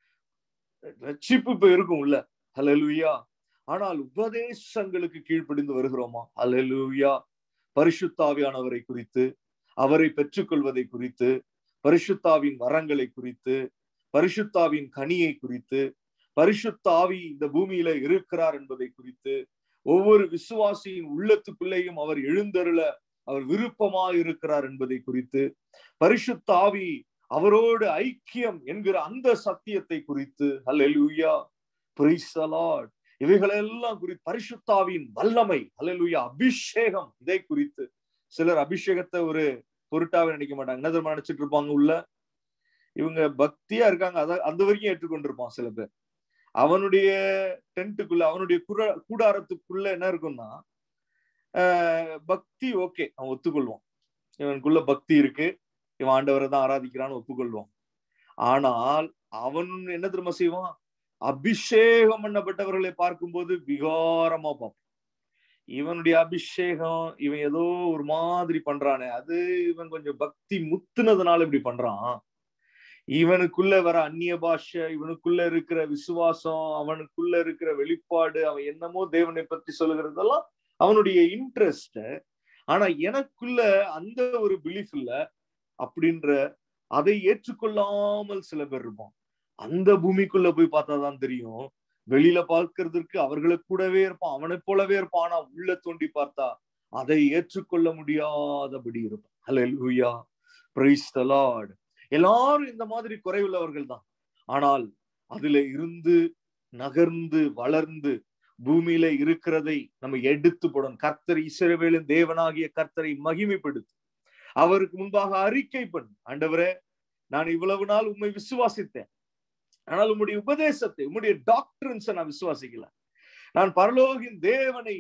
ரட்சிப்பு இப்ப இருக்கும் உள்ள அலலுயா ஆனால் உபதேசங்களுக்கு கீழ்ப்படிந்து வருகிறோமா அலலுயா பரிசுத்தாவியானவரை குறித்து அவரை பெற்றுக்கொள்வதை குறித்து பரிசுத்தாவின் வரங்களை குறித்து பரிசுத்தாவின் கனியை குறித்து பரிசுத்தாவி இந்த பூமியில இருக்கிறார் என்பதை குறித்து ஒவ்வொரு விசுவாசியின் உள்ளத்துக்குள்ளேயும் அவர் எழுந்தருள அவர் விருப்பமா இருக்கிறார் என்பதை குறித்து பரிசுத்தாவி அவரோடு ஐக்கியம் என்கிற அந்த சத்தியத்தை குறித்து அல்லூயா பிரைசலாட் இவைகளெல்லாம் குறித்து பரிசுத்தாவின் வல்லமை அல்லூயா அபிஷேகம் இதை குறித்து சிலர் அபிஷேகத்தை ஒரு பொருட்டாவே நினைக்க மாட்டாங்க என்ன தெரியுமா நினைச்சிட்டு இருப்பாங்க உள்ள இவங்க பக்தியா இருக்காங்க அத அந்த வரைக்கும் ஏற்றுக்கொண்டிருப்பான் சில பேர் அவனுடைய டென்ட்டுக்குள்ள அவனுடைய குட கூடாரத்துக்குள்ள என்ன இருக்கும்னா பக்தி ஓகே அவன் ஒத்துக்கொள்வான் இவனுக்குள்ள பக்தி இருக்கு இவன் ஆண்டவரை தான் ஆராதிக்கிறான்னு ஒப்புக்கொள்வான் ஆனால் அவன் என்ன திரும்ப செய்வான் அபிஷேகம் பண்ணப்பட்டவர்களை பார்க்கும்போது விகாரமா பார்ப்பான் இவனுடைய அபிஷேகம் இவன் ஏதோ ஒரு மாதிரி பண்றானே அது இவன் கொஞ்சம் பக்தி முத்துனதுனால இப்படி பண்றான் இவனுக்குள்ள வர அந்நிய பாஷை இவனுக்குள்ள இருக்கிற விசுவாசம் அவனுக்குள்ள இருக்கிற வெளிப்பாடு அவன் என்னமோ தேவனை பற்றி சொல்லுகிறதெல்லாம் அவனுடைய இன்ட்ரெஸ்ட் ஆனா எனக்குள்ள அந்த ஒரு பிலீஃப் இல்ல அப்படின்ற அதை ஏற்றுக்கொள்ளாமல் சில பேர் இருப்பான் அந்த பூமிக்குள்ள போய் பார்த்தாதான் தெரியும் வெளியில பார்க்கறதுக்கு அவர்களுக்கு கூடவே இருப்பான் அவனை போலவே இருப்பான் ஆனா உள்ள தோண்டி பார்த்தா அதை ஏற்றுக்கொள்ள முடியாதபடி இருப்பான் ஹலோ பிரைஸ் த லார்ட் எல்லாரும் இந்த மாதிரி குறைவுள்ளவர்கள் தான் ஆனால் அதுல இருந்து நகர்ந்து வளர்ந்து பூமியில இருக்கிறதை நம்ம எடுத்து போடணும் கர்த்தர் இஸ்ரவேலின் தேவனாகிய கர்த்தரை மகிமைப்படுத்து அவருக்கு முன்பாக அறிக்கை பண்ணு ஆண்டவரே நான் இவ்வளவு நாள் உண்மை விசுவாசித்தேன் ஆனால் உம்முடைய உபதேசத்தை உம்முடைய டாக்டர்ஸை நான் விசுவாசிக்கல நான் பரலோகின் தேவனை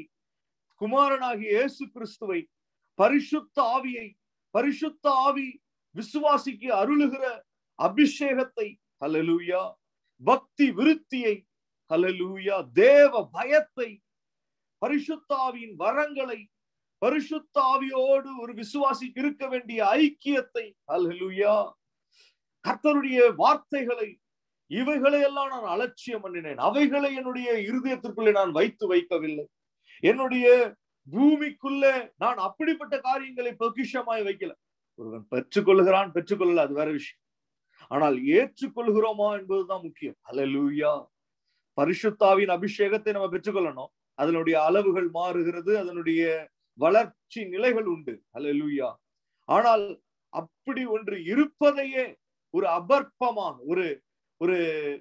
குமாரனாகிய இயேசு கிறிஸ்துவை பரிசுத்த ஆவியை பரிசுத்த ஆவி விசுவாசிக்கு அருளுகிற அபிஷேகத்தை ஹலலூயா பக்தி விருத்தியை ஹலலூயா தேவ பயத்தை பரிசுத்தாவியின் வரங்களை பரிசுத்தாவியோடு ஒரு விசுவாசிக்கு இருக்க வேண்டிய ஐக்கியத்தை ஹலலூயா கர்த்தருடைய வார்த்தைகளை இவைகளை எல்லாம் நான் அலட்சியம் பண்ணினேன் அவைகளை என்னுடைய இருதயத்திற்குள்ளே நான் வைத்து வைக்கவில்லை என்னுடைய பூமிக்குள்ளே நான் அப்படிப்பட்ட காரியங்களை பொக்கிஷமாய் வைக்கல ஒருவன் பெற்றுக்கொள்கிறான் பெற்றுக்கொள்ளல அது வேற விஷயம் ஆனால் ஏற்றுக்கொள்கிறோமா என்பதுதான் முக்கியம் அலலூயா பரிசுத்தாவின் அபிஷேகத்தை நம்ம பெற்றுக்கொள்ளணும் அதனுடைய அளவுகள் மாறுகிறது அதனுடைய வளர்ச்சி நிலைகள் உண்டு அலலூயா ஆனால் அப்படி ஒன்று இருப்பதையே ஒரு அபர்ப்பமாக ஒரு ஒரு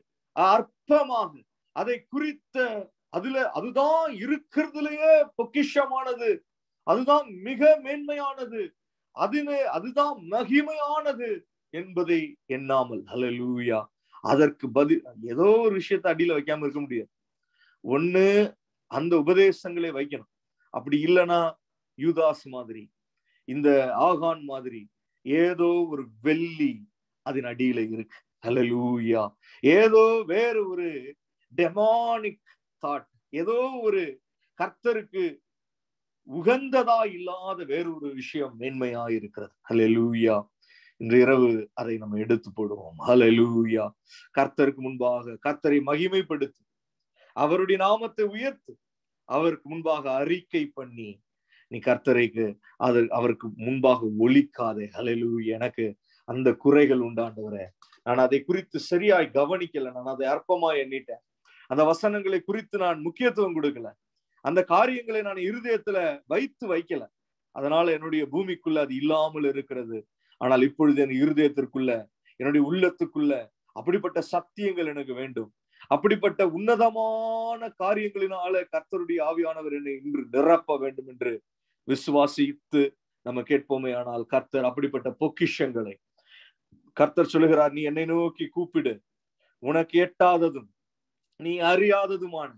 அற்பமாக அதை குறித்த அதுல அதுதான் இருக்கிறதுலயே பொக்கிஷமானது அதுதான் மிக மேன்மையானது அதுவே அதுதான் மகிமையானது என்பதை எண்ணாமல் ஹalleluya அதற்கு பதில் ஏதோ ஒரு விஷயத்தை அடியில வைக்காம இருக்க முடியாது ஒண்ணு அந்த உபதேசங்களை வைக்கணும் அப்படி இல்லைன்னா யூதாஸ் மாதிரி இந்த ஆகான் மாதிரி ஏதோ ஒரு வெள்ளி அதன் அடியில இருக்கு ஹalleluya ஏதோ வேற ஒரு டெமானிக் தாட் ஏதோ ஒரு கர்த்தருக்கு உகந்ததா இல்லாத வேறொரு விஷயம் மேன்மையா இருக்கிறது ஹalleluya இன்று இரவு அதை நம்ம எடுத்து போடுவோம் ஹalleluya கர்த்தருக்கு முன்பாக கர்த்தரை மகிமைப்படுத்தி அவருடைய நாமத்தை உயர்த்து அவருக்கு முன்பாக அறிக்கை பண்ணி நீ கர்த்தரைக்கு அது அவருக்கு முன்பாக ஒழிக்காதே ஹalleluya எனக்கு அந்த குறைகள் உண்டாண்டவரே நான் அதை குறித்து சரியாய் கவனிக்கல நான் அதை அற்பமா எண்ணிட்டேன் அந்த வசனங்களை குறித்து நான் முக்கியத்துவம் கொடுக்கல அந்த காரியங்களை நான் இருதயத்துல வைத்து வைக்கல அதனால என்னுடைய பூமிக்குள்ள அது இல்லாமல் இருக்கிறது ஆனால் இப்பொழுது என் இருதயத்திற்குள்ள என்னுடைய உள்ளத்துக்குள்ள அப்படிப்பட்ட சத்தியங்கள் எனக்கு வேண்டும் அப்படிப்பட்ட உன்னதமான காரியங்களினால கர்த்தருடைய ஆவியானவர் என்னை இன்று நிரப்ப வேண்டும் என்று விசுவாசித்து நம்ம கேட்போமே ஆனால் கர்த்தர் அப்படிப்பட்ட பொக்கிஷங்களை கர்த்தர் சொல்லுகிறார் நீ என்னை நோக்கி கூப்பிடு உனக்கு எட்டாததும் நீ அறியாததுமான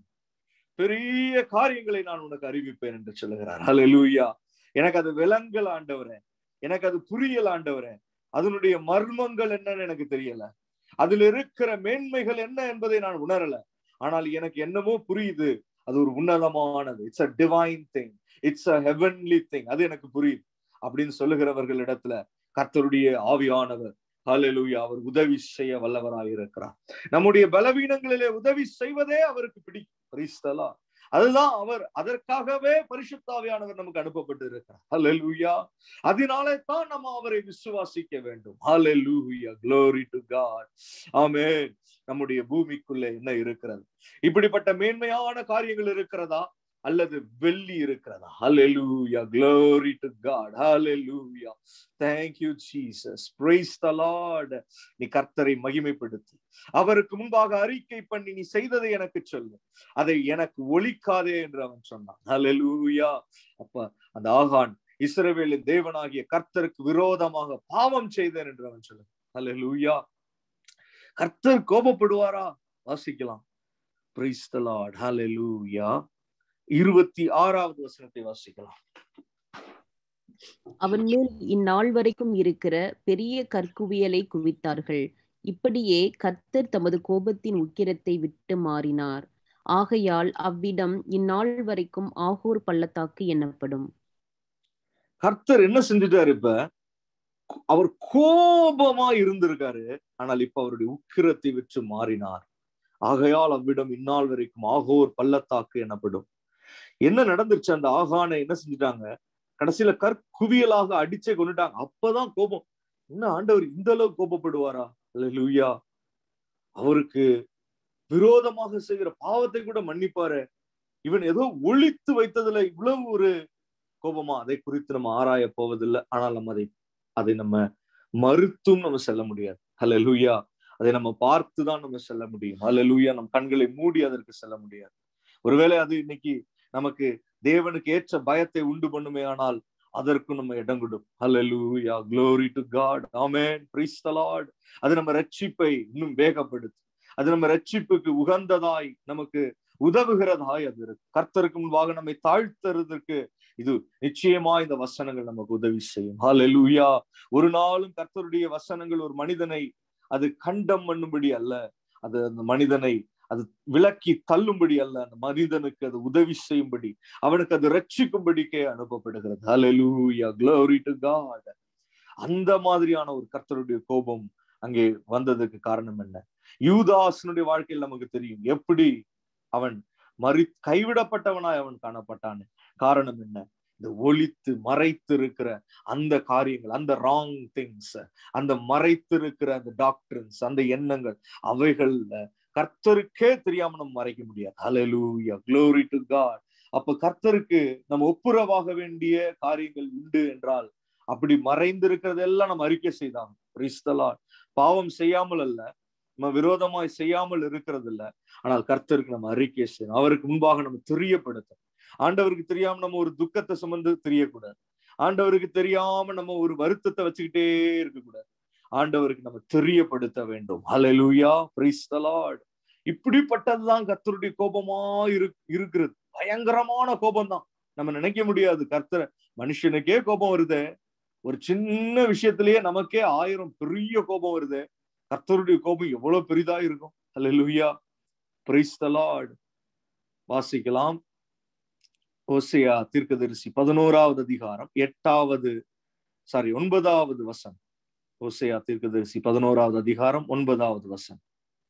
பெரிய காரியங்களை நான் உனக்கு அறிவிப்பேன் என்று சொல்லுகிறார் ஹalleluya எனக்கு அது விலங்கல் ஆண்டவரே எனக்கு அது புரியல் ஆண்டவரே அதனுடைய மர்மங்கள் என்னன்னு எனக்கு தெரியல அதுல இருக்கிற மேன்மைகள் என்ன என்பதை நான் உணரல ஆனால் எனக்கு என்னமோ புரியுது அது ஒரு உன்னதமானது it's a divine thing it's a heavenly thing அது எனக்கு புரியுது அப்படின்னு சொல்லுகிறவர்கள் இடத்துல கர்த்தருடைய ஆவியானவர் ஹalleluya அவர் உதவி செய்ய வல்லவராய் இருக்கிறார் நம்முடைய பலவீனங்களிலே உதவி செய்வதே அவருக்கு பிடிக்கும் அதுதான் அவர் அதற்காகவே பரிசுத்தாவியானவர் நமக்கு அனுப்பப்பட்டு இருக்கிறார் ஹalleluya அதனாலே தான் நம்ம அவரை விசுவாசிக்க வேண்டும் ஹalleluya glory to god ஆமென் நம்முடைய பூமிக்குள்ளே என்ன இருக்கிறது இப்படிப்பட்ட மேன்மையான காரியங்கள் இருக்கிறதா அல்லது வெள்ளி இருக்கிறதா ஹalleluya glory to god hallelujah thank you jesus praise the lord நீ கர்த்தரை மகிமைப்படுத்து அவருக்கு முன்பாக அறிக்கை பண்ணி நீ செய்ததை எனக்கு சொல்லு அதை எனக்கு ஒழிக்காதே என்று அவன் சொன்னான் ஹalleluya அப்ப அந்த ஆகான் இஸ்ரவேலின் தேவனாகிய கர்த்தருக்கு விரோதமாக பாவம் செய்தேன் என்று அவன் சொல்லு ஹalleluya கர்த்தர் கோபப்படுவாரா வாசிக்கலாம் praise the lord hallelujah இருபத்தி ஆறாவது வசனத்தை வாசிக்கலாம் அவன் மேல் இந்நாள் வரைக்கும் இருக்கிற பெரிய கற்குவியலை குவித்தார்கள் இப்படியே கர்த்தர் தமது கோபத்தின் உக்கிரத்தை விட்டு மாறினார் ஆகையால் அவ்விடம் இந்நாள் வரைக்கும் ஆகூர் பள்ளத்தாக்கு எனப்படும் கர்த்தர் என்ன செஞ்சுட்டாரு இப்ப அவர் கோபமா இருந்திருக்காரு ஆனால் இப்ப அவருடைய உக்கிரத்தை விற்று மாறினார் ஆகையால் அவ்விடம் இந்நாள் வரைக்கும் ஆகோர் பள்ளத்தாக்கு எனப்படும் என்ன நடந்துருச்சு அந்த ஆகானை என்ன செஞ்சுட்டாங்க கடைசியில கற்குவியலாக அடிச்சே கொண்டுட்டாங்க அப்பதான் கோபம் என்ன ஆண்டவர் இந்த அளவு கோபப்படுவாரா லூயா அவருக்கு விரோதமாக செய்கிற பாவத்தை கூட மன்னிப்பாரு இவன் ஏதோ ஒழித்து வைத்ததுல இவ்வளவு ஒரு கோபமா அதை குறித்து நம்ம ஆராய போவதில்லை ஆனால் நம்ம அதை அதை நம்ம மறுத்தும் நம்ம செல்ல முடியாது ஹல லூயா அதை நம்ம பார்த்துதான் நம்ம செல்ல முடியும் ஹல லூயா நம் கண்களை மூடி அதற்கு செல்ல முடியாது ஒருவேளை அது இன்னைக்கு நமக்கு தேவனுக்கு ஏற்ற பயத்தை உண்டு பண்ணுமே ஆனால் அதற்கும் நம்ம இடம் கொடும் ஹalleluya glory to god amen praise the lord அது நம்ம ரட்சிப்பை இன்னும் வேகப்படுத்து அது நம்ம ரட்சிப்புக்கு உகந்ததாய் நமக்கு உதவுகிறதாய் அது இருக்கு கர்த்தருக்கு முன்பாக நம்மை தாழ்த்துறதுக்கு இது நிச்சயமா இந்த வசனங்கள் நமக்கு உதவி செய்யும் ஹalleluya ஒரு நாளும் கர்த்தருடைய வசனங்கள் ஒரு மனிதனை அது கண்டம் பண்ணும்படி அல்ல அது அந்த மனிதனை அது விலக்கி தள்ளும்படி அல்ல அந்த மனிதனுக்கு அது உதவி செய்யும்படி அவனுக்கு அது ரட்சிக்கும்படிக்கே அனுப்பப்படுகிறது ஹalleluya glory to god அந்த மாதிரியான ஒரு கர்த்தருடைய கோபம் அங்கே வந்ததுக்கு காரணம் என்ன யூதாசனுடைய வாழ்க்கையில் நமக்கு தெரியும் எப்படி அவன் மறி கைவிடப்பட்டவனாய் அவன் காணப்பட்டான் காரணம் என்ன இந்த ஒளித்து மறைத்து இருக்கிற அந்த காரியங்கள் அந்த ராங் திங்ஸ் அந்த மறைத்து இருக்கிற அந்த டாக்டர்ஸ் அந்த எண்ணங்கள் அவைகள்ல கர்த்தருக்கே தெரியாம நம்ம மறைக்க முடியாது ஹalleluya glory to god அப்ப கர்த்தருக்கு நம்ம ஒப்புரவாக வேண்டிய காரியங்கள் உண்டு என்றால் அப்படி மறைந்திருக்கிறதெல்லாம் நம்ம அறிக்கை செய்தாங்க பாவம் செய்யாமல் அல்ல நம்ம விரோதமாய் செய்யாமல் இருக்கிறது இல்ல ஆனால் கர்த்தருக்கு நம்ம அறிக்கை செய்யணும் அவருக்கு முன்பாக நம்ம தெரியப்படுத்தணும் ஆண்டவருக்கு தெரியாம நம்ம ஒரு துக்கத்தை சுமந்து தெரியக்கூடாது ஆண்டவருக்கு தெரியாம நம்ம ஒரு வருத்தத்தை வச்சுக்கிட்டே இருக்கக்கூடாது ஆண்டவருக்கு நம்ம தெரியப்படுத்த வேண்டும் ஹalleluya praise the lord இப்படிப்பட்டதுதான் கர்த்தருடைய கோபமா இரு இருக்கிறது பயங்கரமான கோபம் தான் நம்ம நினைக்க முடியாது கர்த்தர் மனுஷனுக்கே கோபம் வருதே ஒரு சின்ன விஷயத்திலேயே நமக்கே ஆயிரம் பெரிய கோபம் வருது கர்த்தருடைய கோபம் எவ்வளவு பெரிதா இருக்கும் ஹalleluya praise the lord வாசிக்கலாம் ஓசியா தீர்க்கதரிசி பதினோராவது அதிகாரம் எட்டாவது சாரி ஒன்பதாவது வசனம் ஓசையா தீர்க்கதரிசி பதினோராவது அதிகாரம் ஒன்பதாவது வசனம்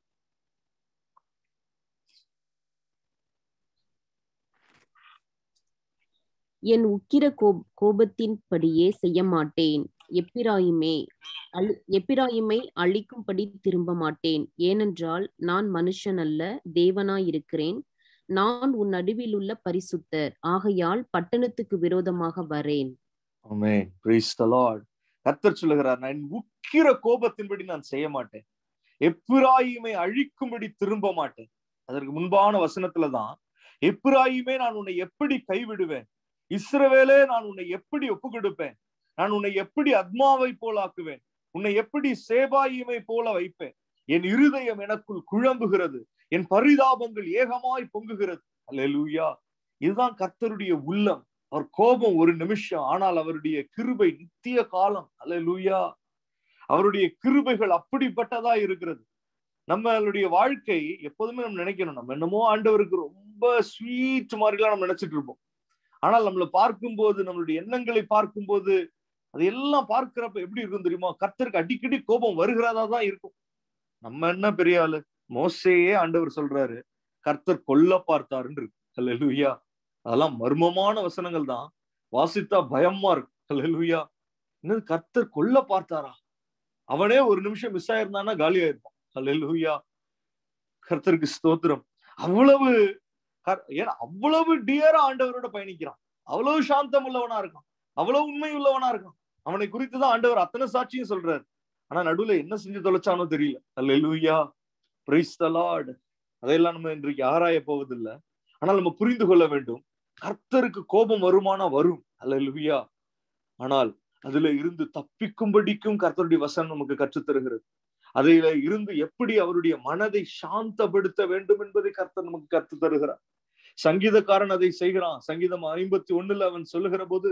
என் உக்கிர கோப் கோபத்தின்படியே செய்ய மாட்டேன் எப்பிராயுமே அழி எப்பிராயுமை அழிக்கும்படி திரும்ப மாட்டேன் ஏனென்றால் நான் மனுஷன் அல்ல தேவனாயிருக்கிறேன் நான் உன் நடுவில் உள்ள பரிசுத்தர் ஆகையால் பட்டணத்துக்கு விரோதமாக வரேன் ஆமென் praise the lord கர்த்தர் சொல்லுகிறார் நான் என் உக்கிர கோபத்தின்படி நான் செய்ய மாட்டேன் எப்பிராயுமை அழிக்கும்படி திரும்ப மாட்டேன் அதற்கு முன்பான வசனத்துலதான் எப்பிராயுமே நான் உன்னை எப்படி கைவிடுவேன் இஸ்ரவேலே நான் உன்னை எப்படி ஒப்பு கொடுப்பேன் நான் உன்னை எப்படி அத்மாவை போல ஆக்குவேன் உன்னை எப்படி சேபாயுமை போல வைப்பேன் என் இருதயம் எனக்குள் குழம்புகிறது என் பரிதாபங்கள் ஏகமாய் பொங்குகிறது அல்லேலூயா இதுதான் கர்த்தருடைய உள்ளம் அவர் கோபம் ஒரு நிமிஷம் ஆனால் அவருடைய கிருபை நித்திய காலம் அல்லேலூயா அவருடைய கிருபைகள் அப்படிப்பட்டதா இருக்கிறது நம்மளுடைய வாழ்க்கை எப்போதுமே நம்ம நினைக்கணும் நம்ம என்னமோ ஆண்டவருக்கு ரொம்ப ஸ்வீட் மாதிரிலாம் நம்ம நினைச்சிட்டு இருப்போம் ஆனால் நம்மளை பார்க்கும்போது நம்மளுடைய எண்ணங்களை பார்க்கும்போது அதையெல்லாம் பார்க்கிறப்ப எப்படி இருக்கும் தெரியுமா கர்த்தருக்கு அடிக்கடி கோபம் வருகிறதா தான் இருக்கும் நம்ம என்ன பெரிய ஆளு மோசையே ஆண்டவர் சொல்றாரு கர்த்தர் கொல்ல பார்த்தாருன்னு இருக்கு அல்லேலூயா அதெல்லாம் மர்மமான வசனங்கள் தான் வாசித்தா பயமா இருக்கு அல்லேலூயா என்னது கர்த்தர் கொல்ல பார்த்தாரா அவனே ஒரு நிமிஷம் மிஸ் ஆயிருந்தானா காலியா இருப்பான் அல்லேலூயா கர்த்தருக்கு ஸ்தோத்திரம் அவ்வளவு கர்- ஏன்னா அவ்வளவு டியரா ஆண்டவரோட பயணிக்கிறான் அவ்வளவு சாந்தம் உள்ளவனா இருக்கான் அவ்வளவு உண்மை உள்ளவனா இருக்கான் அவனை குறித்து தான் ஆண்டவர் அத்தனை சாட்சியும் சொல்றாரு ஆனா நடுவுல என்ன செஞ்சு தொலைச்சானோ தெரியல அல்லேலூயா பிரைஸ் த லார்ட் அதையெல்லாம் நம்ம இன்றைக்கு ஆராய போவதில்லை ஆனால் நம்ம புரிந்து கொள்ள வேண்டும் கர்த்தருக்கு கோபம் வருமானா வரும் அல்லேலூயா ஆனால் அதுல இருந்து தப்பிக்கும்படிக்கும் கர்த்தருடைய வசனம் நமக்கு கற்றுத் தருகிறது அதில இருந்து எப்படி அவருடைய மனதை சாந்தப்படுத்த வேண்டும் என்பதை கர்த்தர் நமக்கு கற்றுத் தருகிறார் சங்கீதக்காரன் அதை செய்கிறான் சங்கீதம் ஐம்பத்தி ஒண்ணுல அவன் சொல்லுகிற போது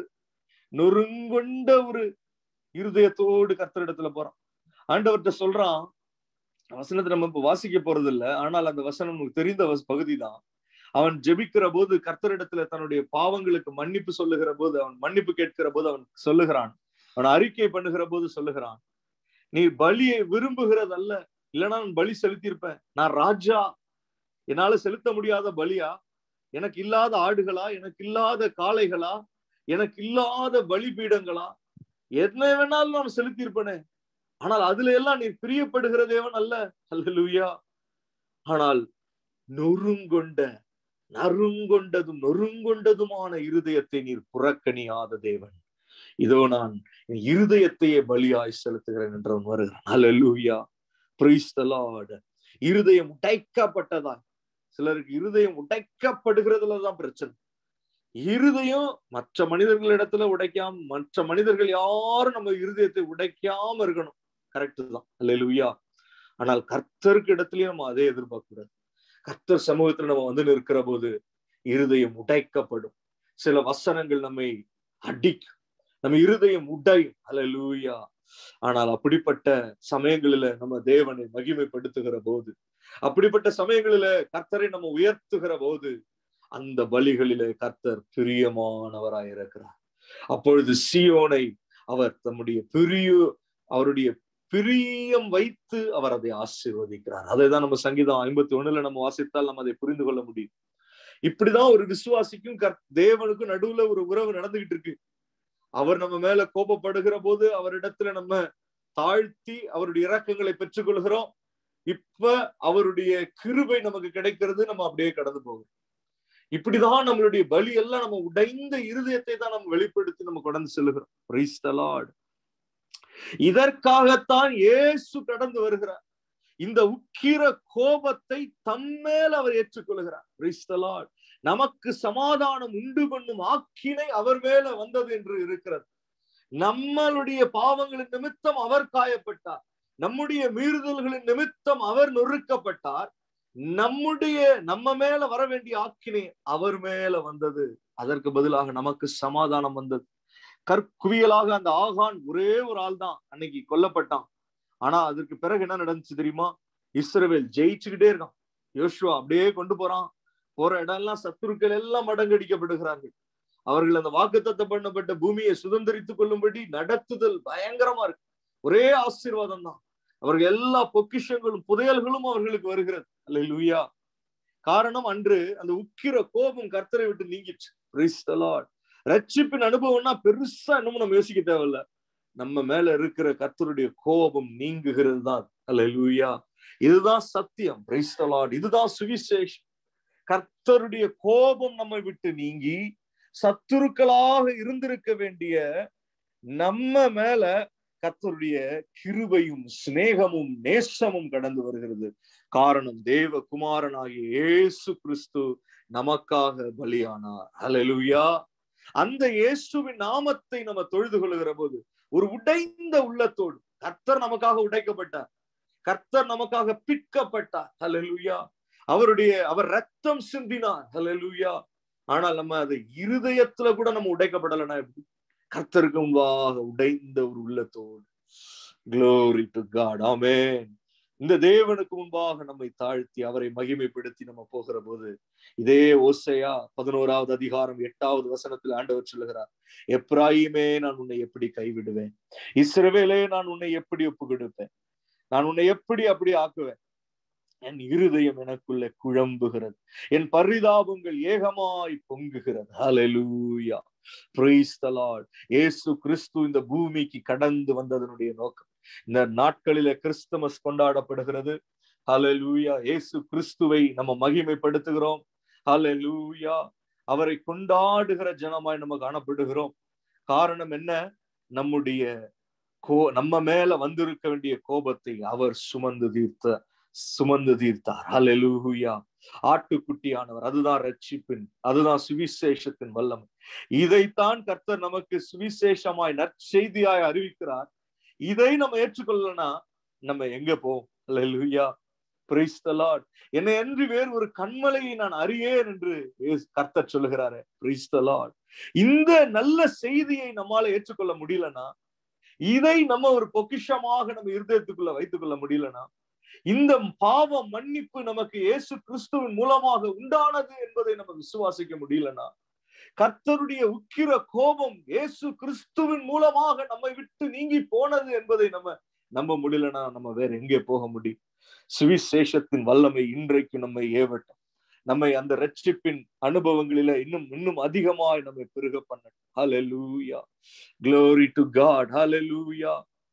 நொறுங்கொண்ட ஒரு இருதயத்தோடு கர்த்தரிடத்துல போறான் ஆண்டவர்கிட்ட சொல்றான் வசனத்தை நம்ம இப்ப வாசிக்க போறது இல்ல ஆனால் அந்த வசனம் நமக்கு தெரிந்த பகுதி தான் அவன் ஜெபிக்கிற போது கர்த்தரிடத்துல தன்னுடைய பாவங்களுக்கு மன்னிப்பு சொல்லுகிற போது அவன் மன்னிப்பு கேட்கிற போது அவன் சொல்லுகிறான் அவன் அறிக்கை பண்ணுகிற போது சொல்லுகிறான் நீ பலியை விரும்புகிறதல்ல இல்லைன்னா நான் பலி செலுத்தியிருப்பேன் நான் ராஜா என்னால செலுத்த முடியாத பலியா எனக்கு இல்லாத ஆடுகளா எனக்கு இல்லாத காளைகளா எனக்கு இல்லாத பலிபீடங்களா என்ன வேணாலும் நான் செலுத்தியிருப்பேனே ஆனால் அதுல எல்லாம் நீ பிரியப்படுகிற தேவன் அல்ல அல்லேலூயா ஆனால் நொறுங்கொண்ட நறுங்கொண்டதும் நொறுங்கொண்டதுமான இருதயத்தை நீர் புறக்கணியாத தேவன் இதோ நான் என் இருதயத்தையே பலியாய் செலுத்துகிறேன் என்றவன் வருகிறான் அல்லேலூயா பிரைஸ் த லார்ட் இருதயம் உடைக்கப்பட்டதா சிலருக்கு இருதயம் உடைக்கப்படுகிறதுலதான் பிரச்சனை இருதயம் மற்ற மனிதர்களிடத்துல உடைக்காம மற்ற மனிதர்கள் யாரும் நம்ம இருதயத்தை உடைக்காம இருக்கணும் கரெக்ட் தான் அல்லேலூயா ஆனால் கர்த்தருக்கு இடத்துலயும் நம்ம அதே எதிர்பார்க்க கூடாது கர்த்தர் சமூகத்துல நம்ம வந்து நிற்கிற போது இருதயம் உடைக்கப்படும் சில வசனங்கள் நம்மை அடிக்கும் நம்ம இருதயம் உடையும் அல்லேலூயா ஆனால் அப்படிப்பட்ட சமயங்களில நம்ம தேவனை மகிமைப்படுத்துகிற போது அப்படிப்பட்ட சமயங்களில கர்த்தரை நம்ம உயர்த்துகிற போது அந்த பலிகளிலே கர்த்தர் பிரியமானவராய் இருக்கிறார் அப்பொழுது சியோனை அவர் தம்முடைய பிரிய அவருடைய பிரியம் வைத்து அவர் அதை ஆசீர்வதிக்கிறார் அதைதான் நம்ம சங்கீதம் ஐம்பத்தி ஒண்ணுல நம்ம வாசித்தால் நம்ம அதை புரிந்து கொள்ள முடியும் இப்படிதான் ஒரு விசுவாசிக்கும் கர் தேவனுக்கும் நடுவுல ஒரு உறவு நடந்துகிட்டு இருக்கு அவர் நம்ம மேல கோபப்படுகிற போது அவரிடத்துல நம்ம தாழ்த்தி அவருடைய இரக்கங்களை பெற்றுக்கொள்கிறோம் இப்ப அவருடைய கிருபை நமக்கு கிடைக்கிறது நம்ம அப்படியே கடந்து போகிறோம் இப்படிதான் நம்மளுடைய பலி எல்லாம் நம்ம உடைந்த இருதயத்தை தான் நம்ம வெளிப்படுத்தி நம்ம கடந்து செல்லுகிறோம் Praise the Lord. இதற்காகத்தான் இயேசு கடந்து வருகிறார் இந்த உக்கிர கோபத்தை தம்மேல் அவர் ஏற்றுக்கொள்கிறார் Praise the Lord. நமக்கு சமாதானம் உண்டு பண்ணும் ஆக்கினை அவர் மேல வந்தது என்று இருக்கிறது நம்மளுடைய பாவங்களின் நிமித்தம் அவர் காயப்பட்டார் நம்முடைய மீறுதல்களின் நிமித்தம் அவர் நொறுக்கப்பட்டார் நம்முடைய நம்ம மேல வர வேண்டிய ஆக்கினை அவர் மேல வந்தது அதற்கு பதிலாக நமக்கு சமாதானம் வந்தது கற்குவியலாக அந்த ஆகான் ஒரே ஒரு ஆள் தான் அன்னைக்கு கொல்லப்பட்டான் ஆனா அதற்கு பிறகு என்ன நடந்துச்சு தெரியுமா இஸ்ரவேல் ஜெயிச்சுக்கிட்டே இருக்கான் யோசுவா அப்படியே கொண்டு போறான் போற இடம் எல்லாம் சத்துருக்கள் எல்லாம் மடங்கடிக்கப்படுகிறார்கள் அவர்கள் அந்த வாக்குத்தத்த பண்ணப்பட்ட பூமியை சுதந்திரித்துக் கொள்ளும்படி நடத்துதல் பயங்கரமா இருக்கு ஒரே ஆசீர்வாதம் தான் அவர்கள் எல்லா பொக்கிஷங்களும் புதையல்களும் அவர்களுக்கு வருகிறது அல்ல லூயா காரணம் அன்று அந்த உக்கிர கோபம் கர்த்தரை விட்டு நீங்கிச்சு Praise the Lord. ரட்சிப்பின் அனுபவம்னா பெருசா இன்னமும் நம்ம யோசிக்க தேவையில்ல நம்ம மேல இருக்கிற கர்த்தருடைய கோபம் நீங்குகிறது தான் அல்ல லூயா இதுதான் சத்தியம் Praise the Lord. இதுதான் சுவிசேஷம் கர்த்தருடைய கோபம் நம்மை விட்டு நீங்கி சத்துருக்களாக இருந்திருக்க வேண்டிய நம்ம மேல கர்த்தருடைய கிருபையும் சிநேகமும் நேசமும் கடந்து வருகிறது காரணம் தேவ குமாரனாகிய இயேசு கிறிஸ்து நமக்காக பலியானார் ஹalleluya அந்த இயேசுவின் நாமத்தை நம்ம தொழுது கொள்ளுகிற போது ஒரு உடைந்த உள்ளத்தோடு கர்த்தர் நமக்காக உடைக்கப்பட்டார் கர்த்தர் நமக்காக பிற்கப்பட்டார் ஹalleluya அவருடைய அவர் ரத்தம் சிந்தினார் ஹalleluya ஆனால் நம்ம அதை இருதயத்துல கூட நம்ம உடைக்கப்படலைன்னா எப்படி கர்த்தருக்கு முன்பாக உடைந்த ஒரு உள்ளத்தோடு க்ளோரி டு காட் ஆமென் இந்த தேவனுக்கு முன்பாக நம்மை தாழ்த்தி அவரை மகிமைப்படுத்தி நம்ம போகிற போது இதே ஓசையா பதினோராவது அதிகாரம் எட்டாவது வசனத்தில் ஆண்டவர் சொல்லுகிறார் எப்ராயிமே நான் உன்னை எப்படி கைவிடுவேன் இஸ்ரவேலே நான் உன்னை எப்படி ஒப்பு கொடுப்பேன் நான் உன்னை எப்படி அப்படி ஆக்குவேன் என் இருதயம் எனக்குள்ள குழம்புகிறது என் பரிதாபங்கள் ஏகமாய் பொங்குகிறது ஹalleluya praise the lord இயேசு கிறிஸ்து இந்த பூமிக்கு கடந்து வந்ததனுடைய நோக்கம் இந்த நாட்களில கிறிஸ்துமஸ் கொண்டாடப்படுகிறது ஹalleluya இயேசு கிறிஸ்துவை நம்ம மகிமைப்படுத்துகிறோம் ஹalleluya அவரை கொண்டாடுகிற ஜனமாய் நம்ம காணப்படுகிறோம் காரணம் என்ன நம்முடைய கோ நம்ம மேல வந்திருக்க வேண்டிய கோபத்தை அவர் சுமந்து தீர்த்த சுமந்து தீர்த்தார் ஹalleluya ஆட்டுக்குட்டியானவர் அதுதான் ரட்சிப்பின் அதுதான் சுவிசேஷத்தின் வல்லமை இதைத்தான் கர்த்தர் நமக்கு சுவிசேஷமாய் நற்செய்தியாய் அறிவிக்கிறார் இதை நம்ம ஏற்றுக்கொள்ளனா நம்ம எங்க போவோம் ஹalleluya praise the lord என்னை என்று வேறு ஒரு கண்மலையை நான் அறியேன் என்று கர்த்தர் சொல்லுகிறாரு praise the lord இந்த நல்ல செய்தியை நம்மால ஏற்றுக்கொள்ள முடியலனா இதை நம்ம ஒரு பொக்கிஷமாக நம்ம இருதயத்துக்குள்ள வைத்துக் கொள்ள முடியலனா இந்த பாவ மன்னிப்பு நமக்கு இயேசு கிறிஸ்துவின் மூலமாக உண்டானது என்பதை நம்ம விசுவாசிக்க முடியலனா கர்த்தருடைய உக்கிர கோபம் இயேசு கிறிஸ்துவின் மூலமாக நம்மை விட்டு நீங்கி போனது என்பதை நம்ம நம்ப முடியலனா நம்ம வேற எங்கே போக முடியும் சுவிசேஷத்தின் வல்லமை இன்றைக்கு நம்மை ஏவட்டும் நம்மை அந்த ரட்சிப்பின் அனுபவங்களில இன்னும் இன்னும் அதிகமாய் நம்மை பெருக பண்ணட்டும் ஹalleluya glory to god hallelujah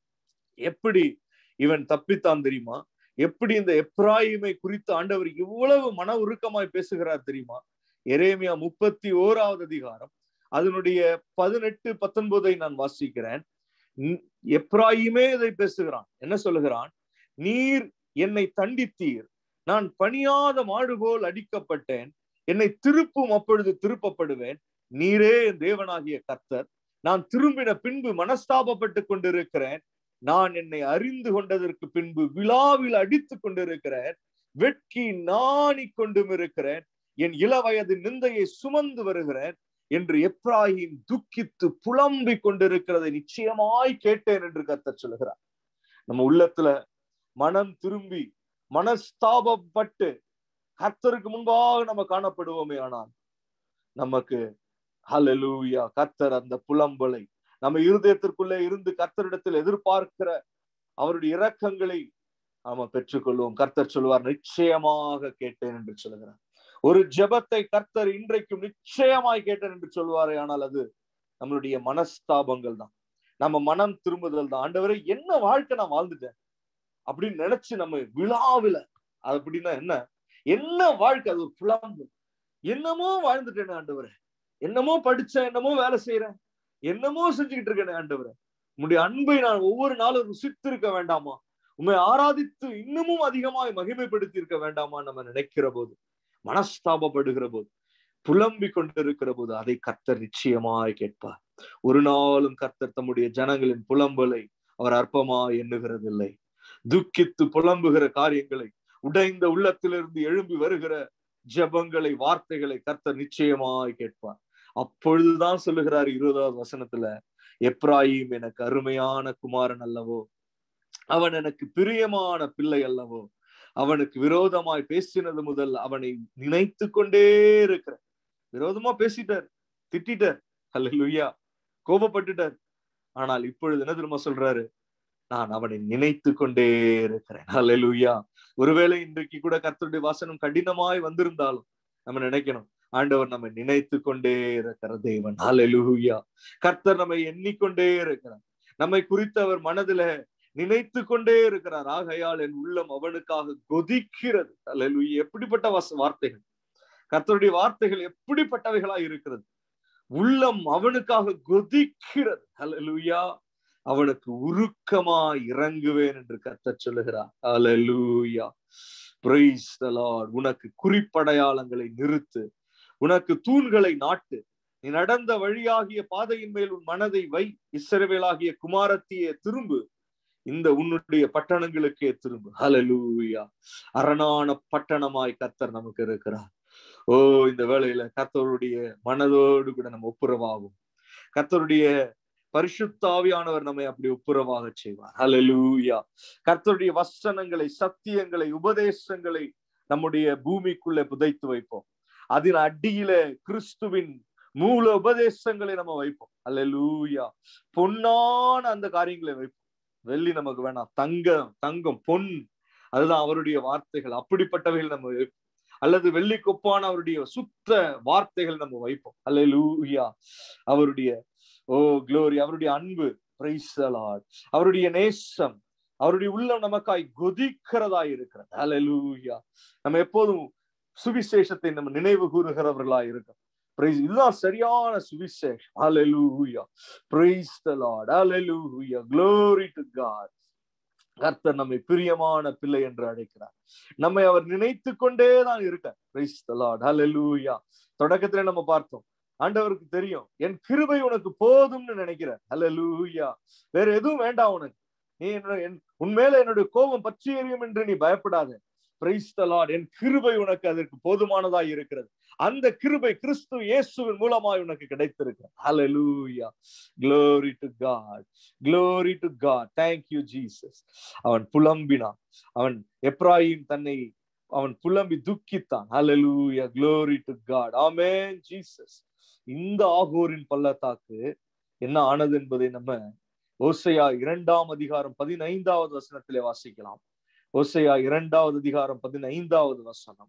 எப்படி இவன் தப்பித்தான் தெரியுமா எப்படி இந்த எப்ராயிமை குறித்து ஆண்டவர் இவ்வளவு மன உருக்கமாய் பேசுகிறார் தெரியுமா எரேமியா முப்பத்தி ஓராவது அதிகாரம் அதனுடைய பதினெட்டு பத்தொன்பதை நான் வாசிக்கிறேன் எப்ராயிமே இதை பேசுகிறான் என்ன சொல்லுகிறான் நீர் என்னை தண்டித்தீர் நான் பணியாத மாடு போல் அடிக்கப்பட்டேன் என்னை திருப்பும் அப்பொழுது திருப்பப்படுவேன் நீரே என் தேவனாகிய கர்த்தர் நான் திரும்பின பின்பு மனஸ்தாபப்பட்டு கொண்டிருக்கிறேன் நான் என்னை அறிந்து கொண்டதற்கு பின்பு விழாவில் அடித்துக் கொண்டிருக்கிறேன் வெட்கி நாணி கொண்டும் இருக்கிறேன் என் இளவயது நிந்தையை சுமந்து வருகிறேன் என்று எப்ராஹிம் துக்கித்து புலம்பிக் கொண்டிருக்கிறதை நிச்சயமாய் கேட்டேன் என்று கர்த்தர் சொல்லுகிறார் நம்ம உள்ளத்துல மனம் திரும்பி மனஸ்தாபப்பட்டு கர்த்தருக்கு முன்பாக நம்ம காணப்படுவோமே ஆனால் நமக்கு ஹலலூயா கர்த்தர் அந்த புலம்பலை நம்ம இருதயத்திற்குள்ளே இருந்து கர்த்தரிடத்தில் எதிர்பார்க்கிற அவருடைய இரக்கங்களை நாம பெற்றுக்கொள்வோம் கர்த்தர் சொல்வார் நிச்சயமாக கேட்டேன் என்று சொல்லுகிறார் ஒரு ஜெபத்தை கர்த்தர் இன்றைக்கும் நிச்சயமாய் கேட்டேன் என்று சொல்வாரே ஆனால் அது நம்மளுடைய மனஸ்தாபங்கள் தான் நம்ம மனம் திரும்புதல் தான் ஆண்டவரை என்ன வாழ்க்கை நான் வாழ்ந்துட்டேன் அப்படின்னு நினைச்சு நம்ம விழாவில அது அப்படின்னா என்ன என்ன வாழ்க்கை அது ஒரு புலம்பு என்னமோ வாழ்ந்துட்டேனே ஆண்டவரே என்னமோ படிச்சேன் என்னமோ வேலை செய்யறேன் என்னமோ செஞ்சுக்கிட்டு இருக்கேனே ஆண்டவரே உன்னுடைய அன்பை நான் ஒவ்வொரு நாளும் ருசித்திருக்க வேண்டாமா உண்மை ஆராதித்து இன்னமும் அதிகமாய் மகிமைப்படுத்தி இருக்க வேண்டாமா நம்ம நினைக்கிற போது மனஸ்தாபப்படுகிற போது புலம்பிக் கொண்டிருக்கிற போது அதை கர்த்தர் நிச்சயமாய் கேட்பார் ஒரு நாளும் கர்த்தர் தம்முடைய ஜனங்களின் புலம்பலை அவர் அற்பமா எண்ணுகிறதில்லை துக்கித்து புலம்புகிற காரியங்களை உடைந்த உள்ளத்திலிருந்து எழும்பி வருகிற ஜபங்களை வார்த்தைகளை கர்த்தர் நிச்சயமாய் கேட்பார் அப்பொழுதுதான் சொல்லுகிறார் இருபதாவது வசனத்துல எப்ராஹிம் எனக்கு அருமையான குமாரன் அல்லவோ அவன் எனக்கு பிரியமான பிள்ளை அல்லவோ அவனுக்கு விரோதமாய் பேசினது முதல் அவனை நினைத்து கொண்டே இருக்கிற விரோதமா பேசிட்டார் திட்டார் அல்ல லுய்யா கோபப்பட்டுட்டார் ஆனால் இப்பொழுது என்ன திரும்ப சொல்றாரு நான் அவனை நினைத்து கொண்டே இருக்கிறேன் அல்ல ஒருவேளை இன்றைக்கு கூட கர்த்தருடைய வாசனம் கடினமாய் வந்திருந்தாலும் நம்ம நினைக்கணும் ஆண்டவர் நம்மை நினைத்து கொண்டே இருக்கிற தேவன் ஹalleluya கர்த்தர் நம்மை எண்ணிக்கொண்டே இருக்கிறார் நம்மை குறித்து அவர் மனதுல நினைத்து கொண்டே இருக்கிறார் ஆகையால் என் உள்ளம் அவனுக்காக கொதிக்கிறது ஹalleluya எப்படிப்பட்ட வச வார்த்தைகள் கர்த்தருடைய வார்த்தைகள் எப்படிப்பட்டவைகளா இருக்கிறது உள்ளம் அவனுக்காக கொதிக்கிறது ஹalleluya அவனுக்கு உருக்கமா இறங்குவேன் என்று கர்த்தர் சொல்லுகிறார் ஹalleluya praise the lord உனக்கு குறிப்படையாளங்களை நிறுத்து உனக்கு தூண்களை நாட்டு நீ நடந்த வழியாகிய பாதையின் மேல் உன் மனதை வை இஸ்ரவேலாகிய குமாரத்தியே திரும்பு இந்த உன்னுடைய பட்டணங்களுக்கே திரும்பு ஹலலூயா அரணான பட்டணமாய் கத்தர் நமக்கு இருக்கிறார் ஓ இந்த வேளையில கத்தருடைய மனதோடு கூட நம்ம ஒப்புரவாகும் கத்தருடைய பரிசுத்தாவியானவர் நம்மை அப்படி ஒப்புரவாக செய்வார் ஹலலூயா கர்த்தருடைய வசனங்களை சத்தியங்களை உபதேசங்களை நம்முடைய பூமிக்குள்ளே புதைத்து வைப்போம் அதன் அடியில கிறிஸ்துவின் மூல உபதேசங்களை நம்ம வைப்போம் அல்லூயா பொன்னான அந்த காரியங்களை வைப்போம் வெள்ளி நமக்கு வேணாம் தங்கம் தங்கம் பொன் அதுதான் அவருடைய வார்த்தைகள் அப்படிப்பட்டவைகள் நம்ம வைப்போம் அல்லது வெள்ளி கொப்பான அவருடைய சுத்த வார்த்தைகள் நம்ம வைப்போம் அல்லூயா அவருடைய ஓ க்ளோரி அவருடைய அன்பு அவருடைய நேசம் அவருடைய உள்ளம் நமக்காய் கொதிக்கிறதா இருக்கிறது அல்லூயா நம்ம எப்போதும் சுவிசேஷத்தை நம்ம நினைவு கூறுகிறவர்களா இருக்கோம் இதுதான் சரியான சுவிசேஷம் ஹalleluya praise the lord hallelujah glory to god கர்த்தர் நம்மை பிரியமான பிள்ளை என்று அழைக்கிறார் நம்மை அவர் நினைத்து கொண்டே தான் இருக்க பிரைஸ் the lord hallelujah தொடக்கத்துல நம்ம பார்த்தோம் ஆண்டவருக்கு தெரியும் என் கிருபை உனக்கு போதும்னு நினைக்கிறேன் ஹalleluya வேற எதுவும் வேண்டாம் உனக்கு நீ உன்மேல என்னுடைய கோபம் பற்றி எறியும் என்று நீ பயப்படாத பிரைஸ் த லார்ட் என் கிருபை உனக்கு அதற்கு போதுமானதாய் இருக்கிறது அந்த கிருபை கிறிஸ்து இயேசுவின் மூலமாய் உனக்கு கிடைத்திருக்கிறது ஹalleluya glory to god glory to god thank you jesus அவன் புலம்பினான் அவன் எப்ராஹிம் தன்னை அவன் புலம்பி துக்கித்தான் ஹalleluya glory to god amen jesus இந்த ஆகோரின் பள்ளத்தாக்கு என்ன ஆனது என்பதை நம்ம ஓசையா இரண்டாம் அதிகாரம் பதினைந்தாவது வசனத்திலே வாசிக்கலாம் ஓசையா இரண்டாவது அதிகாரம் பதினைந்தாவது வசனம்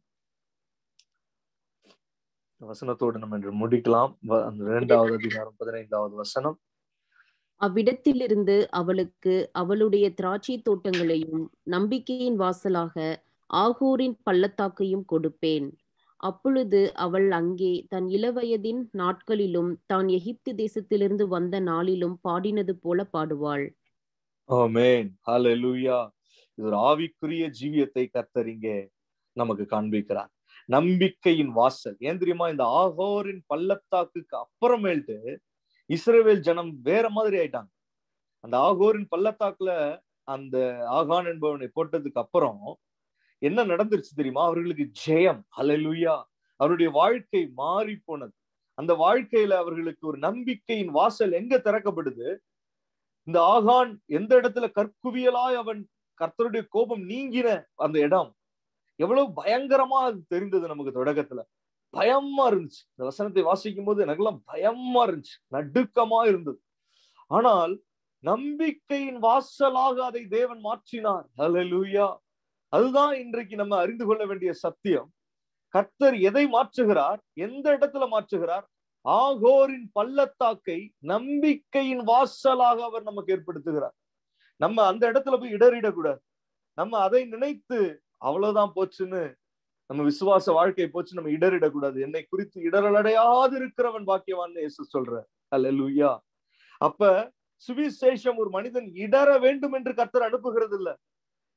வசனத்தோடு நம்ம இன்று முடிக்கலாம் அந்த இரண்டாவது அதிகாரம் பதினைந்தாவது வசனம் அவ்விடத்திலிருந்து அவளுக்கு அவளுடைய திராட்சை தோட்டங்களையும் நம்பிக்கையின் வாசலாக ஆகூரின் பள்ளத்தாக்கையும் கொடுப்பேன் அப்பொழுது அவள் அங்கே தன் இளவயதின் நாட்களிலும் தான் எகிப்து தேசத்திலிருந்து வந்த நாளிலும் பாடினது போல பாடுவாள் ஆமென் ஹalleluya இது ஒரு ஆவிக்குரிய ஜீவியத்தை கத்தரிங்க நமக்கு காண்பிக்கிறார் நம்பிக்கையின் வாசல் ஏன் தெரியுமா இந்த ஆகோரின் பள்ளத்தாக்குக்கு அப்புறமேல்ட்டு இஸ்ரேவேல் ஜனம் வேற மாதிரி ஆயிட்டாங்க அந்த ஆகோரின் பள்ளத்தாக்குல அந்த ஆகான் என்பவனை போட்டதுக்கு அப்புறம் என்ன நடந்துருச்சு தெரியுமா அவர்களுக்கு ஜெயம் அலலுயா அவருடைய வாழ்க்கை மாறி போனது அந்த வாழ்க்கையில அவர்களுக்கு ஒரு நம்பிக்கையின் வாசல் எங்க திறக்கப்படுது இந்த ஆகான் எந்த இடத்துல கற்குவியலாய் அவன் கர்த்தருடைய கோபம் நீங்கின அந்த இடம் எவ்வளவு பயங்கரமா அது தெரிந்தது நமக்கு தொடக்கத்துல பயமா இருந்துச்சு இந்த வசனத்தை வாசிக்கும் போது எனக்கெல்லாம் பயமா இருந்துச்சு நடுக்கமா இருந்தது ஆனால் நம்பிக்கையின் வாசலாக அதை தேவன் மாற்றினார் ஹalleluya அதுதான் இன்றைக்கு நம்ம அறிந்து கொள்ள வேண்டிய சத்தியம் கர்த்தர் எதை மாற்றுகிறார் எந்த இடத்துல மாற்றுகிறார் ஆகோரின் பள்ளத்தாக்கை நம்பிக்கையின் வாசலாக அவர் நமக்கு ஏற்படுத்துகிறார் நம்ம அந்த இடத்துல போய் இடறிடக்கூடாது நம்ம அதை நினைத்து அவ்வளவுதான் போச்சுன்னு நம்ம விசுவாச வாழ்க்கை போச்சு நம்ம இடறிடக்கூடாது என்னை குறித்து இடரலடையாது இருக்கிறவன் பாக்கியவான்னு இயேசு சொல்ற அல்ல அப்ப சுவிசேஷம் ஒரு மனிதன் இடர வேண்டும் என்று கர்த்தர் அனுப்புகிறது இல்ல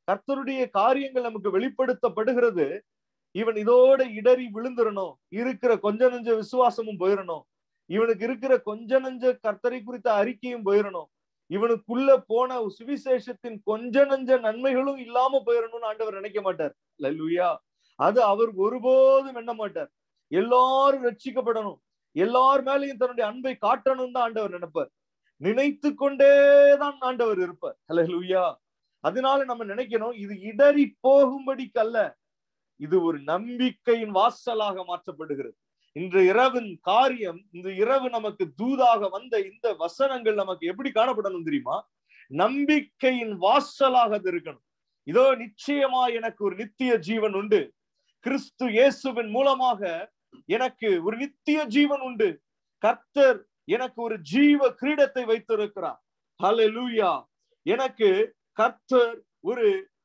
கர்த்தருடைய காரியங்கள் நமக்கு வெளிப்படுத்தப்படுகிறது இவன் இதோட இடறி விழுந்துடணும் இருக்கிற கொஞ்ச நஞ்ச விசுவாசமும் போயிடணும் இவனுக்கு இருக்கிற கொஞ்ச நஞ்ச கர்த்தரை குறித்த அறிக்கையும் போயிடணும் இவனுக்குள்ள போன சுவிசேஷத்தின் கொஞ்ச நஞ்ச நன்மைகளும் இல்லாம போயிடணும்னு ஆண்டவர் நினைக்க மாட்டார் லல்லுயா அது அவர் ஒருபோதும் எண்ண மாட்டார் எல்லாரும் ரட்சிக்கப்படணும் எல்லார் மேலேயும் தன்னுடைய அன்பை காட்டணும் தான் ஆண்டவர் நினைப்பார் நினைத்து கொண்டேதான் ஆண்டவர் இருப்பார் ஹலலுயா அதனால நம்ம நினைக்கணும் இது இடறி போகும்படிக்கல்ல இது ஒரு நம்பிக்கையின் வாசலாக மாற்றப்படுகிறது இன்று இரவின் காரியம் இந்த இரவு நமக்கு தூதாக வந்த இந்த வசனங்கள் நமக்கு எப்படி காணப்படணும் தெரியுமா நம்பிக்கையின் வாசலாக அது இருக்கணும் இதோ நிச்சயமா எனக்கு ஒரு நித்திய ஜீவன் உண்டு கிறிஸ்து இயேசுவின் மூலமாக எனக்கு ஒரு நித்திய ஜீவன் உண்டு கர்த்தர் எனக்கு ஒரு ஜீவ கிரீடத்தை வைத்திருக்கிறார் ஹalleluya எனக்கு கர்த்தர் ஒரு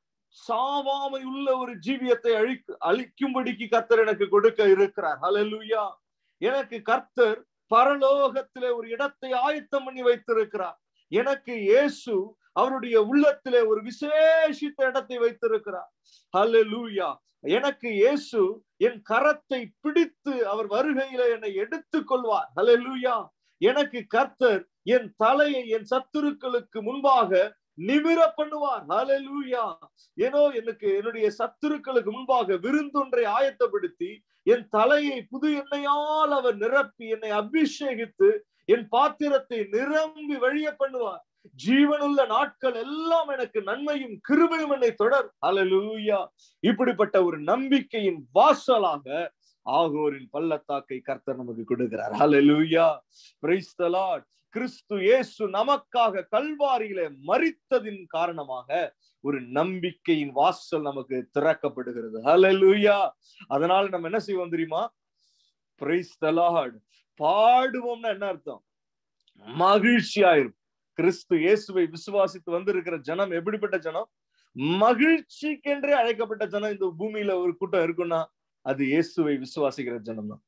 சாவாமை உள்ள ஒரு ஜீவியத்தை அழிக்கு அழிக்கும்படிக்கு கர்த்தர் எனக்கு கொடுக்க இருக்கிறார் ஹalleluya எனக்கு கர்த்தர் பரலோகத்திலே ஒரு இடத்தை ஆயத்தம் பண்ணி வைத்திருக்கிறார் எனக்கு இயேசு அவருடைய உள்ளத்திலே ஒரு விசேஷித்த இடத்தை வைத்திருக்கிறார் ஹalleluya எனக்கு இயேசு என் கரத்தை பிடித்து அவர் வருகையில என்னை எடுத்துக் கொள்வார் ஹalleluya எனக்கு கர்த்தர் என் தலையை என் சத்துருக்களுக்கு முன்பாக நிமிர பண்ணுவார் ஹalleluya ஏனோ எனக்கு என்னுடைய சத்துருக்களுக்கு முன்பாக விருந்தொன்றை ஆயத்தப்படுத்தி என் தலையை புது எண்ணெயால் அவர் நிரப்பி என்னை அபிஷேகித்து என் பாத்திரத்தை நிரம்பி வழிய பண்ணுவார் ஜீவனுள்ள நாட்கள் எல்லாம் எனக்கு நன்மையும் கிருபையும் என்னை தொடர் ஹalleluya இப்படிப்பட்ட ஒரு நம்பிக்கையின் வாசலாக ஆகோரின் பள்ளத்தாக்கை கர்த்தர் நமக்கு கொடுக்கிறார் ஹalleluya praise the lord கிறிஸ்து இயேசு நமக்காக கல்வாரியில மறித்ததின் காரணமாக ஒரு நம்பிக்கையின் வாசல் நமக்கு திறக்கப்படுகிறது ஹalleluya அதனால நம்ம என்ன செய்வோம் தெரியுமா praise the lord பாடுவோம்னா என்ன அர்த்தம் மகிழ்ச்சியா இருக்கும் கிறிஸ்து இயேசுவை விசுவாசித்து வந்திருக்கிற ஜனம் எப்படிப்பட்ட ஜனம் மகிழ்ச்சிக்கென்றே அழைக்கப்பட்ட ஜனம் இந்த பூமியில ஒரு கூட்டம் இருக்குன்னா அது இயேசுவை விசுவாசிக்கிற ஜனம் தான்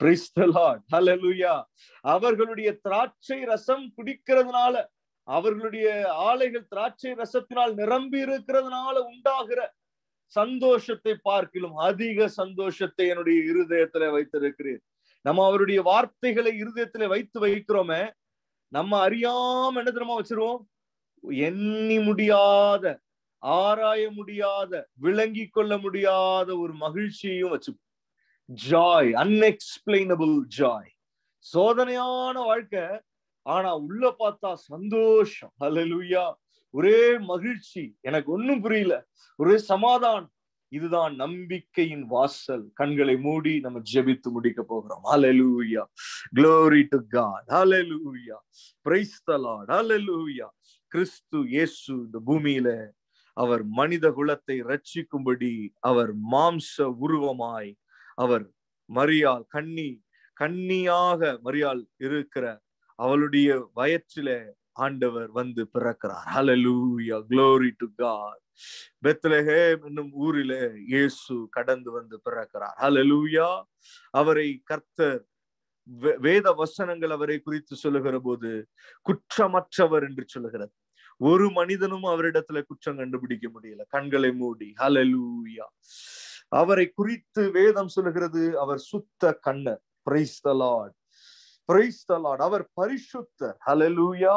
அவர்களுடைய திராட்சை ரசம் குடிக்கிறதுனால அவர்களுடைய ஆலைகள் திராட்சை ரசத்தினால் நிரம்பி இருக்கிறதுனால உண்டாகிற சந்தோஷத்தை பார்க்கிலும் அதிக சந்தோஷத்தை என்னுடைய இருதயத்துல வைத்திருக்கிறேன் நம்ம அவருடைய வார்த்தைகளை இருதயத்துல வைத்து வைக்கிறோமே நம்ம அறியாம என்ன தெரியுமா வச்சிருவோம் எண்ணி முடியாத ஆராய முடியாத விளங்கி கொள்ள முடியாத ஒரு மகிழ்ச்சியையும் வச்சு ஜாய் அன்எக்ஸ்பிளைனபிள் ஜாய் சோதனையான வாழ்க்கை ஆனா உள்ள பார்த்தா சந்தோஷம் ஹalleluya ஒரே மகிழ்ச்சி எனக்கு ஒண்ணும் புரியல ஒரே சமாதானம் இதுதான் நம்பிக்கையின் வாசல் கண்களை மூடி நம்ம ஜெபித்து முடிக்க போகிறோம் ஹalleluya glory to god hallelujah praise the lord hallelujah கிறிஸ்து இயேசு இந்த பூமியில அவர் மனித குலத்தை ரட்சிக்கும்படி அவர் மாம்ச உருவமாய் அவர் மரியாள் கண்ணி கண்ணியாக மரியாள் இருக்கிற அவளுடைய வயற்றில ஆண்டவர் வந்து பிறக்கிறார் hallelujah glory to god Bethlehem என்னும் ஊரிலே இயேசு கடந்து வந்து பிறக்கிறார் ஹalleluya அவரை கர்த்தர் வேத வசனங்கள் அவரை குறித்து சொல்லுகிற போது குற்றமற்றவர் என்று சொல்லுகிறது ஒரு மனிதனும் அவரிடத்துல குற்றம் கண்டுபிடிக்க முடியல கண்களை மூடி ஹalleluya அவரை குறித்து வேதம் சொல்லுகிறது அவர் சுத்த கண்ணர் praise the Lord praise the Lord அவர் பரிசுத்தர் ஹalleluya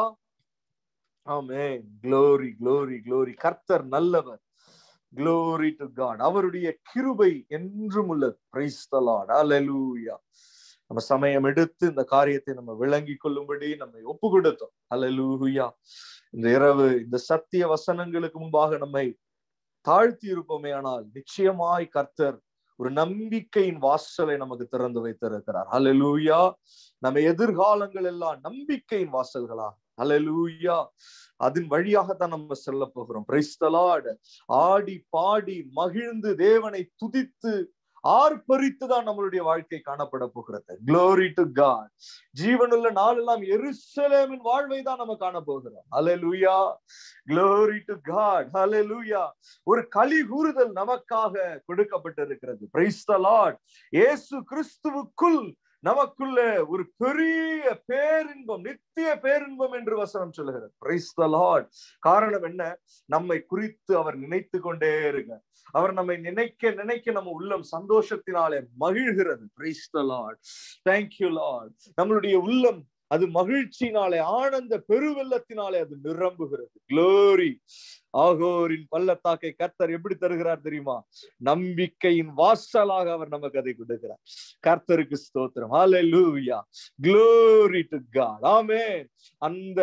ஆமென் glory glory glory கர்த்தர் நல்லவர் glory to god அவருடைய கிருபை என்றும் உள்ளது பிரைஸ் த லார்ட் ஹalleluya நம்ம சமயம் எடுத்து இந்த காரியத்தை நம்ம விளங்கி கொள்ளும்படி நம்மை ஒப்பு கொடுத்தோம் ஹalleluya இந்த இரவு இந்த சத்திய வசனங்களுக்கு முன்பாக நம்மை தாழ்த்தி இருப்போமே ஆனால் நிச்சயமாய் கர்த்தர் ஒரு நம்பிக்கையின் வாசலை நமக்கு திறந்து வைத்திருக்கிறார் ஹalleluya நம்ம எதிர்காலங்கள் எல்லாம் நம்பிக்கையின் வாசல்களா ஹalleluya அதன் வழியாகத்தான் நம்ம செல்ல போகிறோம் பிரைஸ் த லார்ட் ஆடி பாடி மகிழ்ந்து தேவனை துதித்து ஆர்ப்பரித்து தான் நம்மளுடைய வாழ்க்கை காணப்பட போகிறது க்ளோரி டு காட் ஜீவனுள்ள நாளெல்லாம் எருசலேமின் வாழ்வை தான் நம்ம காண போகிறோம் hallelujah glory to God hallelujah ஒரு களி கூறுதல் நமக்காக கொடுக்கப்பட்டிருக்கிறது பிரைஸ் த லார்ட் இயேசு கிறிஸ்துவுக்குள் நமக்குள்ள ஒரு பெரிய பேரின்பம் நித்திய பேரின்பம் என்று வசனம் சொல்லுகிறது Praise the Lord. காரணம் என்ன நம்மை குறித்து அவர் நினைத்து கொண்டே இருக்க அவர் நம்மை நினைக்க நினைக்க நம்ம உள்ளம் சந்தோஷத்தினாலே மகிழ்கிறது Praise the Lord. Thank you Lord. நம்மளுடைய உள்ளம் அது மகிழ்ச்சியினாலே ஆனந்த பெருவெள்ளத்தினாலே அது நிரம்புகிறது க்ளோரி ஆகோரின் பள்ளத்தாக்கை கர்த்தர் எப்படி தருகிறார் தெரியுமா நம்பிக்கையின் வாசலாக அவர் நமக்கு அதை கொடுக்கிறார் கர்த்தருக்கு ஸ்தோத்திரம் ஹalleluya glory to god ஆமென் அந்த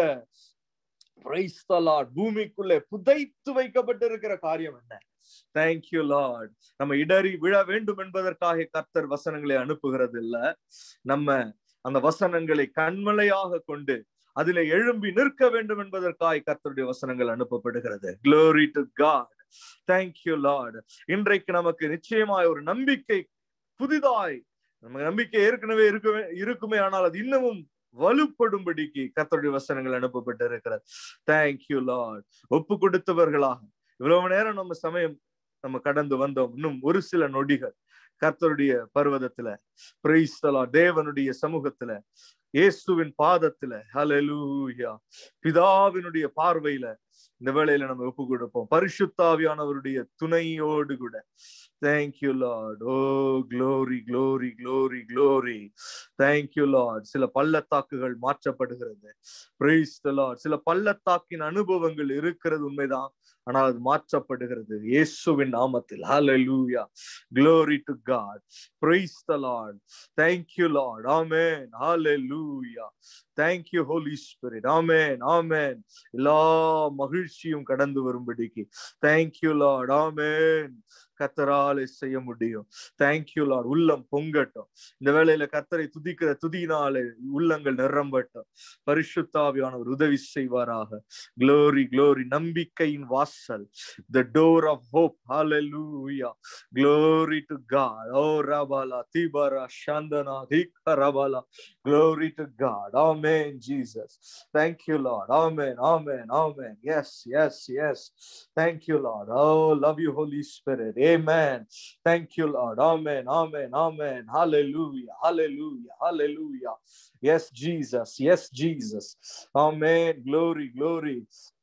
praise the lord பூமிக்குள்ளே புதைத்து வைக்கப்பட்டிருக்கிற காரியம் என்ன தேங்க் யூ லார்ட் நம்ம இடறி விழ வேண்டும் என்பதற்காக கர்த்தர் வசனங்களை அனுப்புகிறது இல்ல நம்ம அந்த வசனங்களை கண்மலையாக கொண்டு அதிலே எழும்பி நிற்க வேண்டும் என்பதற்காக கர்த்தருடைய வசனங்கள் அனுப்பப்படுகிறது glory to god thank you lord இன்றைக்கு நமக்கு நிச்சயமாய் ஒரு நம்பிக்கை புதிதாய் நம்ம நம்பிக்கை ஏற்கனவே இருக்குமே இருக்குமே ஆனால் அது இன்னமும் வலுப்படும்படிக்கு கர்த்தருடைய வசனங்கள் அனுப்பப்பட்டு இருக்கிறது தேங்க் யூ லார்ட் ஒப்பு கொடுத்தவர்களாக இவ்வளவு நேரம் நம்ம சமயம் நம்ம கடந்து வந்தோம் இன்னும் ஒரு சில நொடிகள் கர்த்தருடைய பர்வதத்துல பிரைஸ்தலா தேவனுடைய சமூகத்துல இயேசுவின் பாதத்துல ஹalleluya பிதாவினுடைய பார்வையில இந்த வேளையில நம்ம ஒப்பு கொடுப்போம் பரிசுத்தாவியானவருடைய துணையோடு கூட thank you Lord oh glory glory glory glory thank you Lord சில பள்ளத்தாக்குகள் மாற்றப்படுகிறது பிரைஸ் த லார்ட் சில பள்ளத்தாக்கின் அனுபவங்கள் இருக்கிறது உண்மைதான் ஆனால் அது மாற்றப்படுகிறது இயேசுவின் நாமத்தில் ஹalleluya glory to god praise the lord thank you lord amen hallelujah thank you holy spirit amen amen எல்லா மகிழ்ச்சியும் கடந்து வரும்படிக்கு thank you lord amen கத்தராலே செய்ய முடியும் தேங்க்யூ லார்ட் உள்ளம் பொங்கட்டும் இந்த வேளையில கத்தரை துதிக்கிற துதியினாலே உள்ளங்கள் நிரம்பட்டும் பரிசுத்தாவியானவர் உதவி செய்வாராக க்ளோரி க்ளோரி நம்பிக்கையின் வாசல் the door of hope hallelujah glory to god oh rabala tibara shandana dhika rabala glory to god amen jesus thank you lord amen amen amen yes yes yes thank you lord oh love you holy spirit amen thank you lord amen amen amen hallelujah hallelujah hallelujah yes jesus yes jesus amen glory glory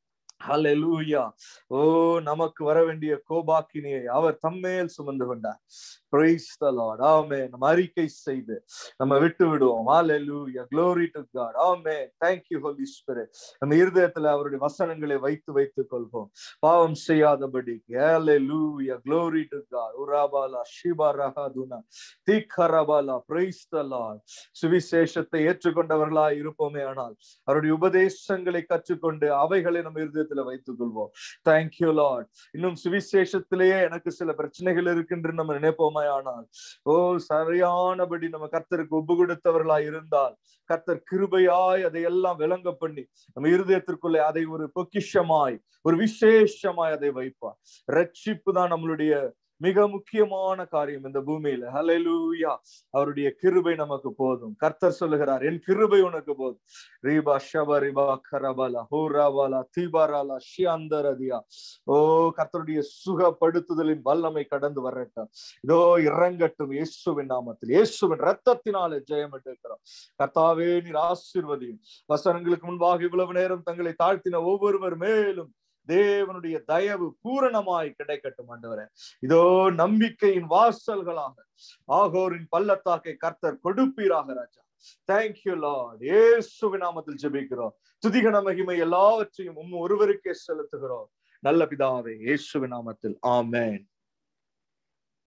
hallelujah oh நமக்கு வர வேண்டிய கோபாக்கினியை அவர் தம்மேல் சுமந்து கொண்டார் praise the lord amen நம்ம அறிக்கை செய்து நம்ம விட்டு விடுவோம் hallelujah glory to god amen thank you holy spirit நம்ம இருதயத்துல அவருடைய வசனங்களை வைத்து வைத்துக் கொள்வோம் பாவம் செய்யாதபடி hallelujah glory to god urabala shibarahaduna திக்கரபாலா praise the lord சுவிசேஷத்தை ஏற்றுக்கொண்டவர்களாய் இருப்போமே ஆனால் அவருடைய உபதேசங்களை கற்றுக்கொண்டு அவைகளை நம்ம இருதயத்துல வைத்துக் கொள்வோம் தேங்க்யூ லார்ட் இன்னும் சுவிசேஷத்திலேயே எனக்கு சில பிரச்சனைகள் இருக்குன்று நம்ம நினைப்போமே ஆனால் ஓ சரியானபடி நம்ம கர்த்தருக்கு ஒப்பு கொடுத்தவர்களாய் இருந்தால் கர்த்தர் கிருபையாய் அதையெல்லாம் விளங்க பண்ணி நம்ம இருதயத்திற்குள்ளே அதை ஒரு பொக்கிஷமாய் ஒரு விசேஷமாய் அதை வைப்பார் ரட்சிப்பு தான் நம்மளுடைய மிக முக்கியமான காரியம் இந்த பூமியில ஹalleluya அவருடைய கிருபை நமக்கு போதும் கர்த்தர் சொல்லுகிறார் என் கிருபை உனக்கு போதும் ரீபா ஷபரிபா கரபலா ஹோராபலா தீபாராலா ஷியாந்தரதியா ஓ கர்த்தருடைய சுகப்படுத்துதலின் வல்லமை கடந்து வரட்டும் இதோ இறங்கட்டும் இயேசுவின் நாமத்தில் இயேசுவின் ரத்தத்தினாலே ஜெயம் எடுக்கிறோம் கர்த்தாவே நீர் ஆசீர்வதியும் வசனங்களுக்கு முன்பாக இவ்வளவு நேரம் தங்களை தாழ்த்தின ஒவ்வொருவர் மேலும் தேவனுடைய தயவு பூரணமாய் கிடைக்கட்டும் ஆண்டவரே இதோ நம்பிக்கையின் வாசல்களாக ஆகோரின் பள்ளத்தாக்கை கர்த்தர் கொடுப்பீராக ராஜா தேங்க்யூ லார்ட் ஏசுவின் நாமத்தில் ஜெபிக்கிறோம் துதிகன மகிமை எல்லாவற்றையும் உம் ஒருவருக்கே செலுத்துகிறோம் நல்ல பிதாவே இயேசுவின் நாமத்தில் ஆமென்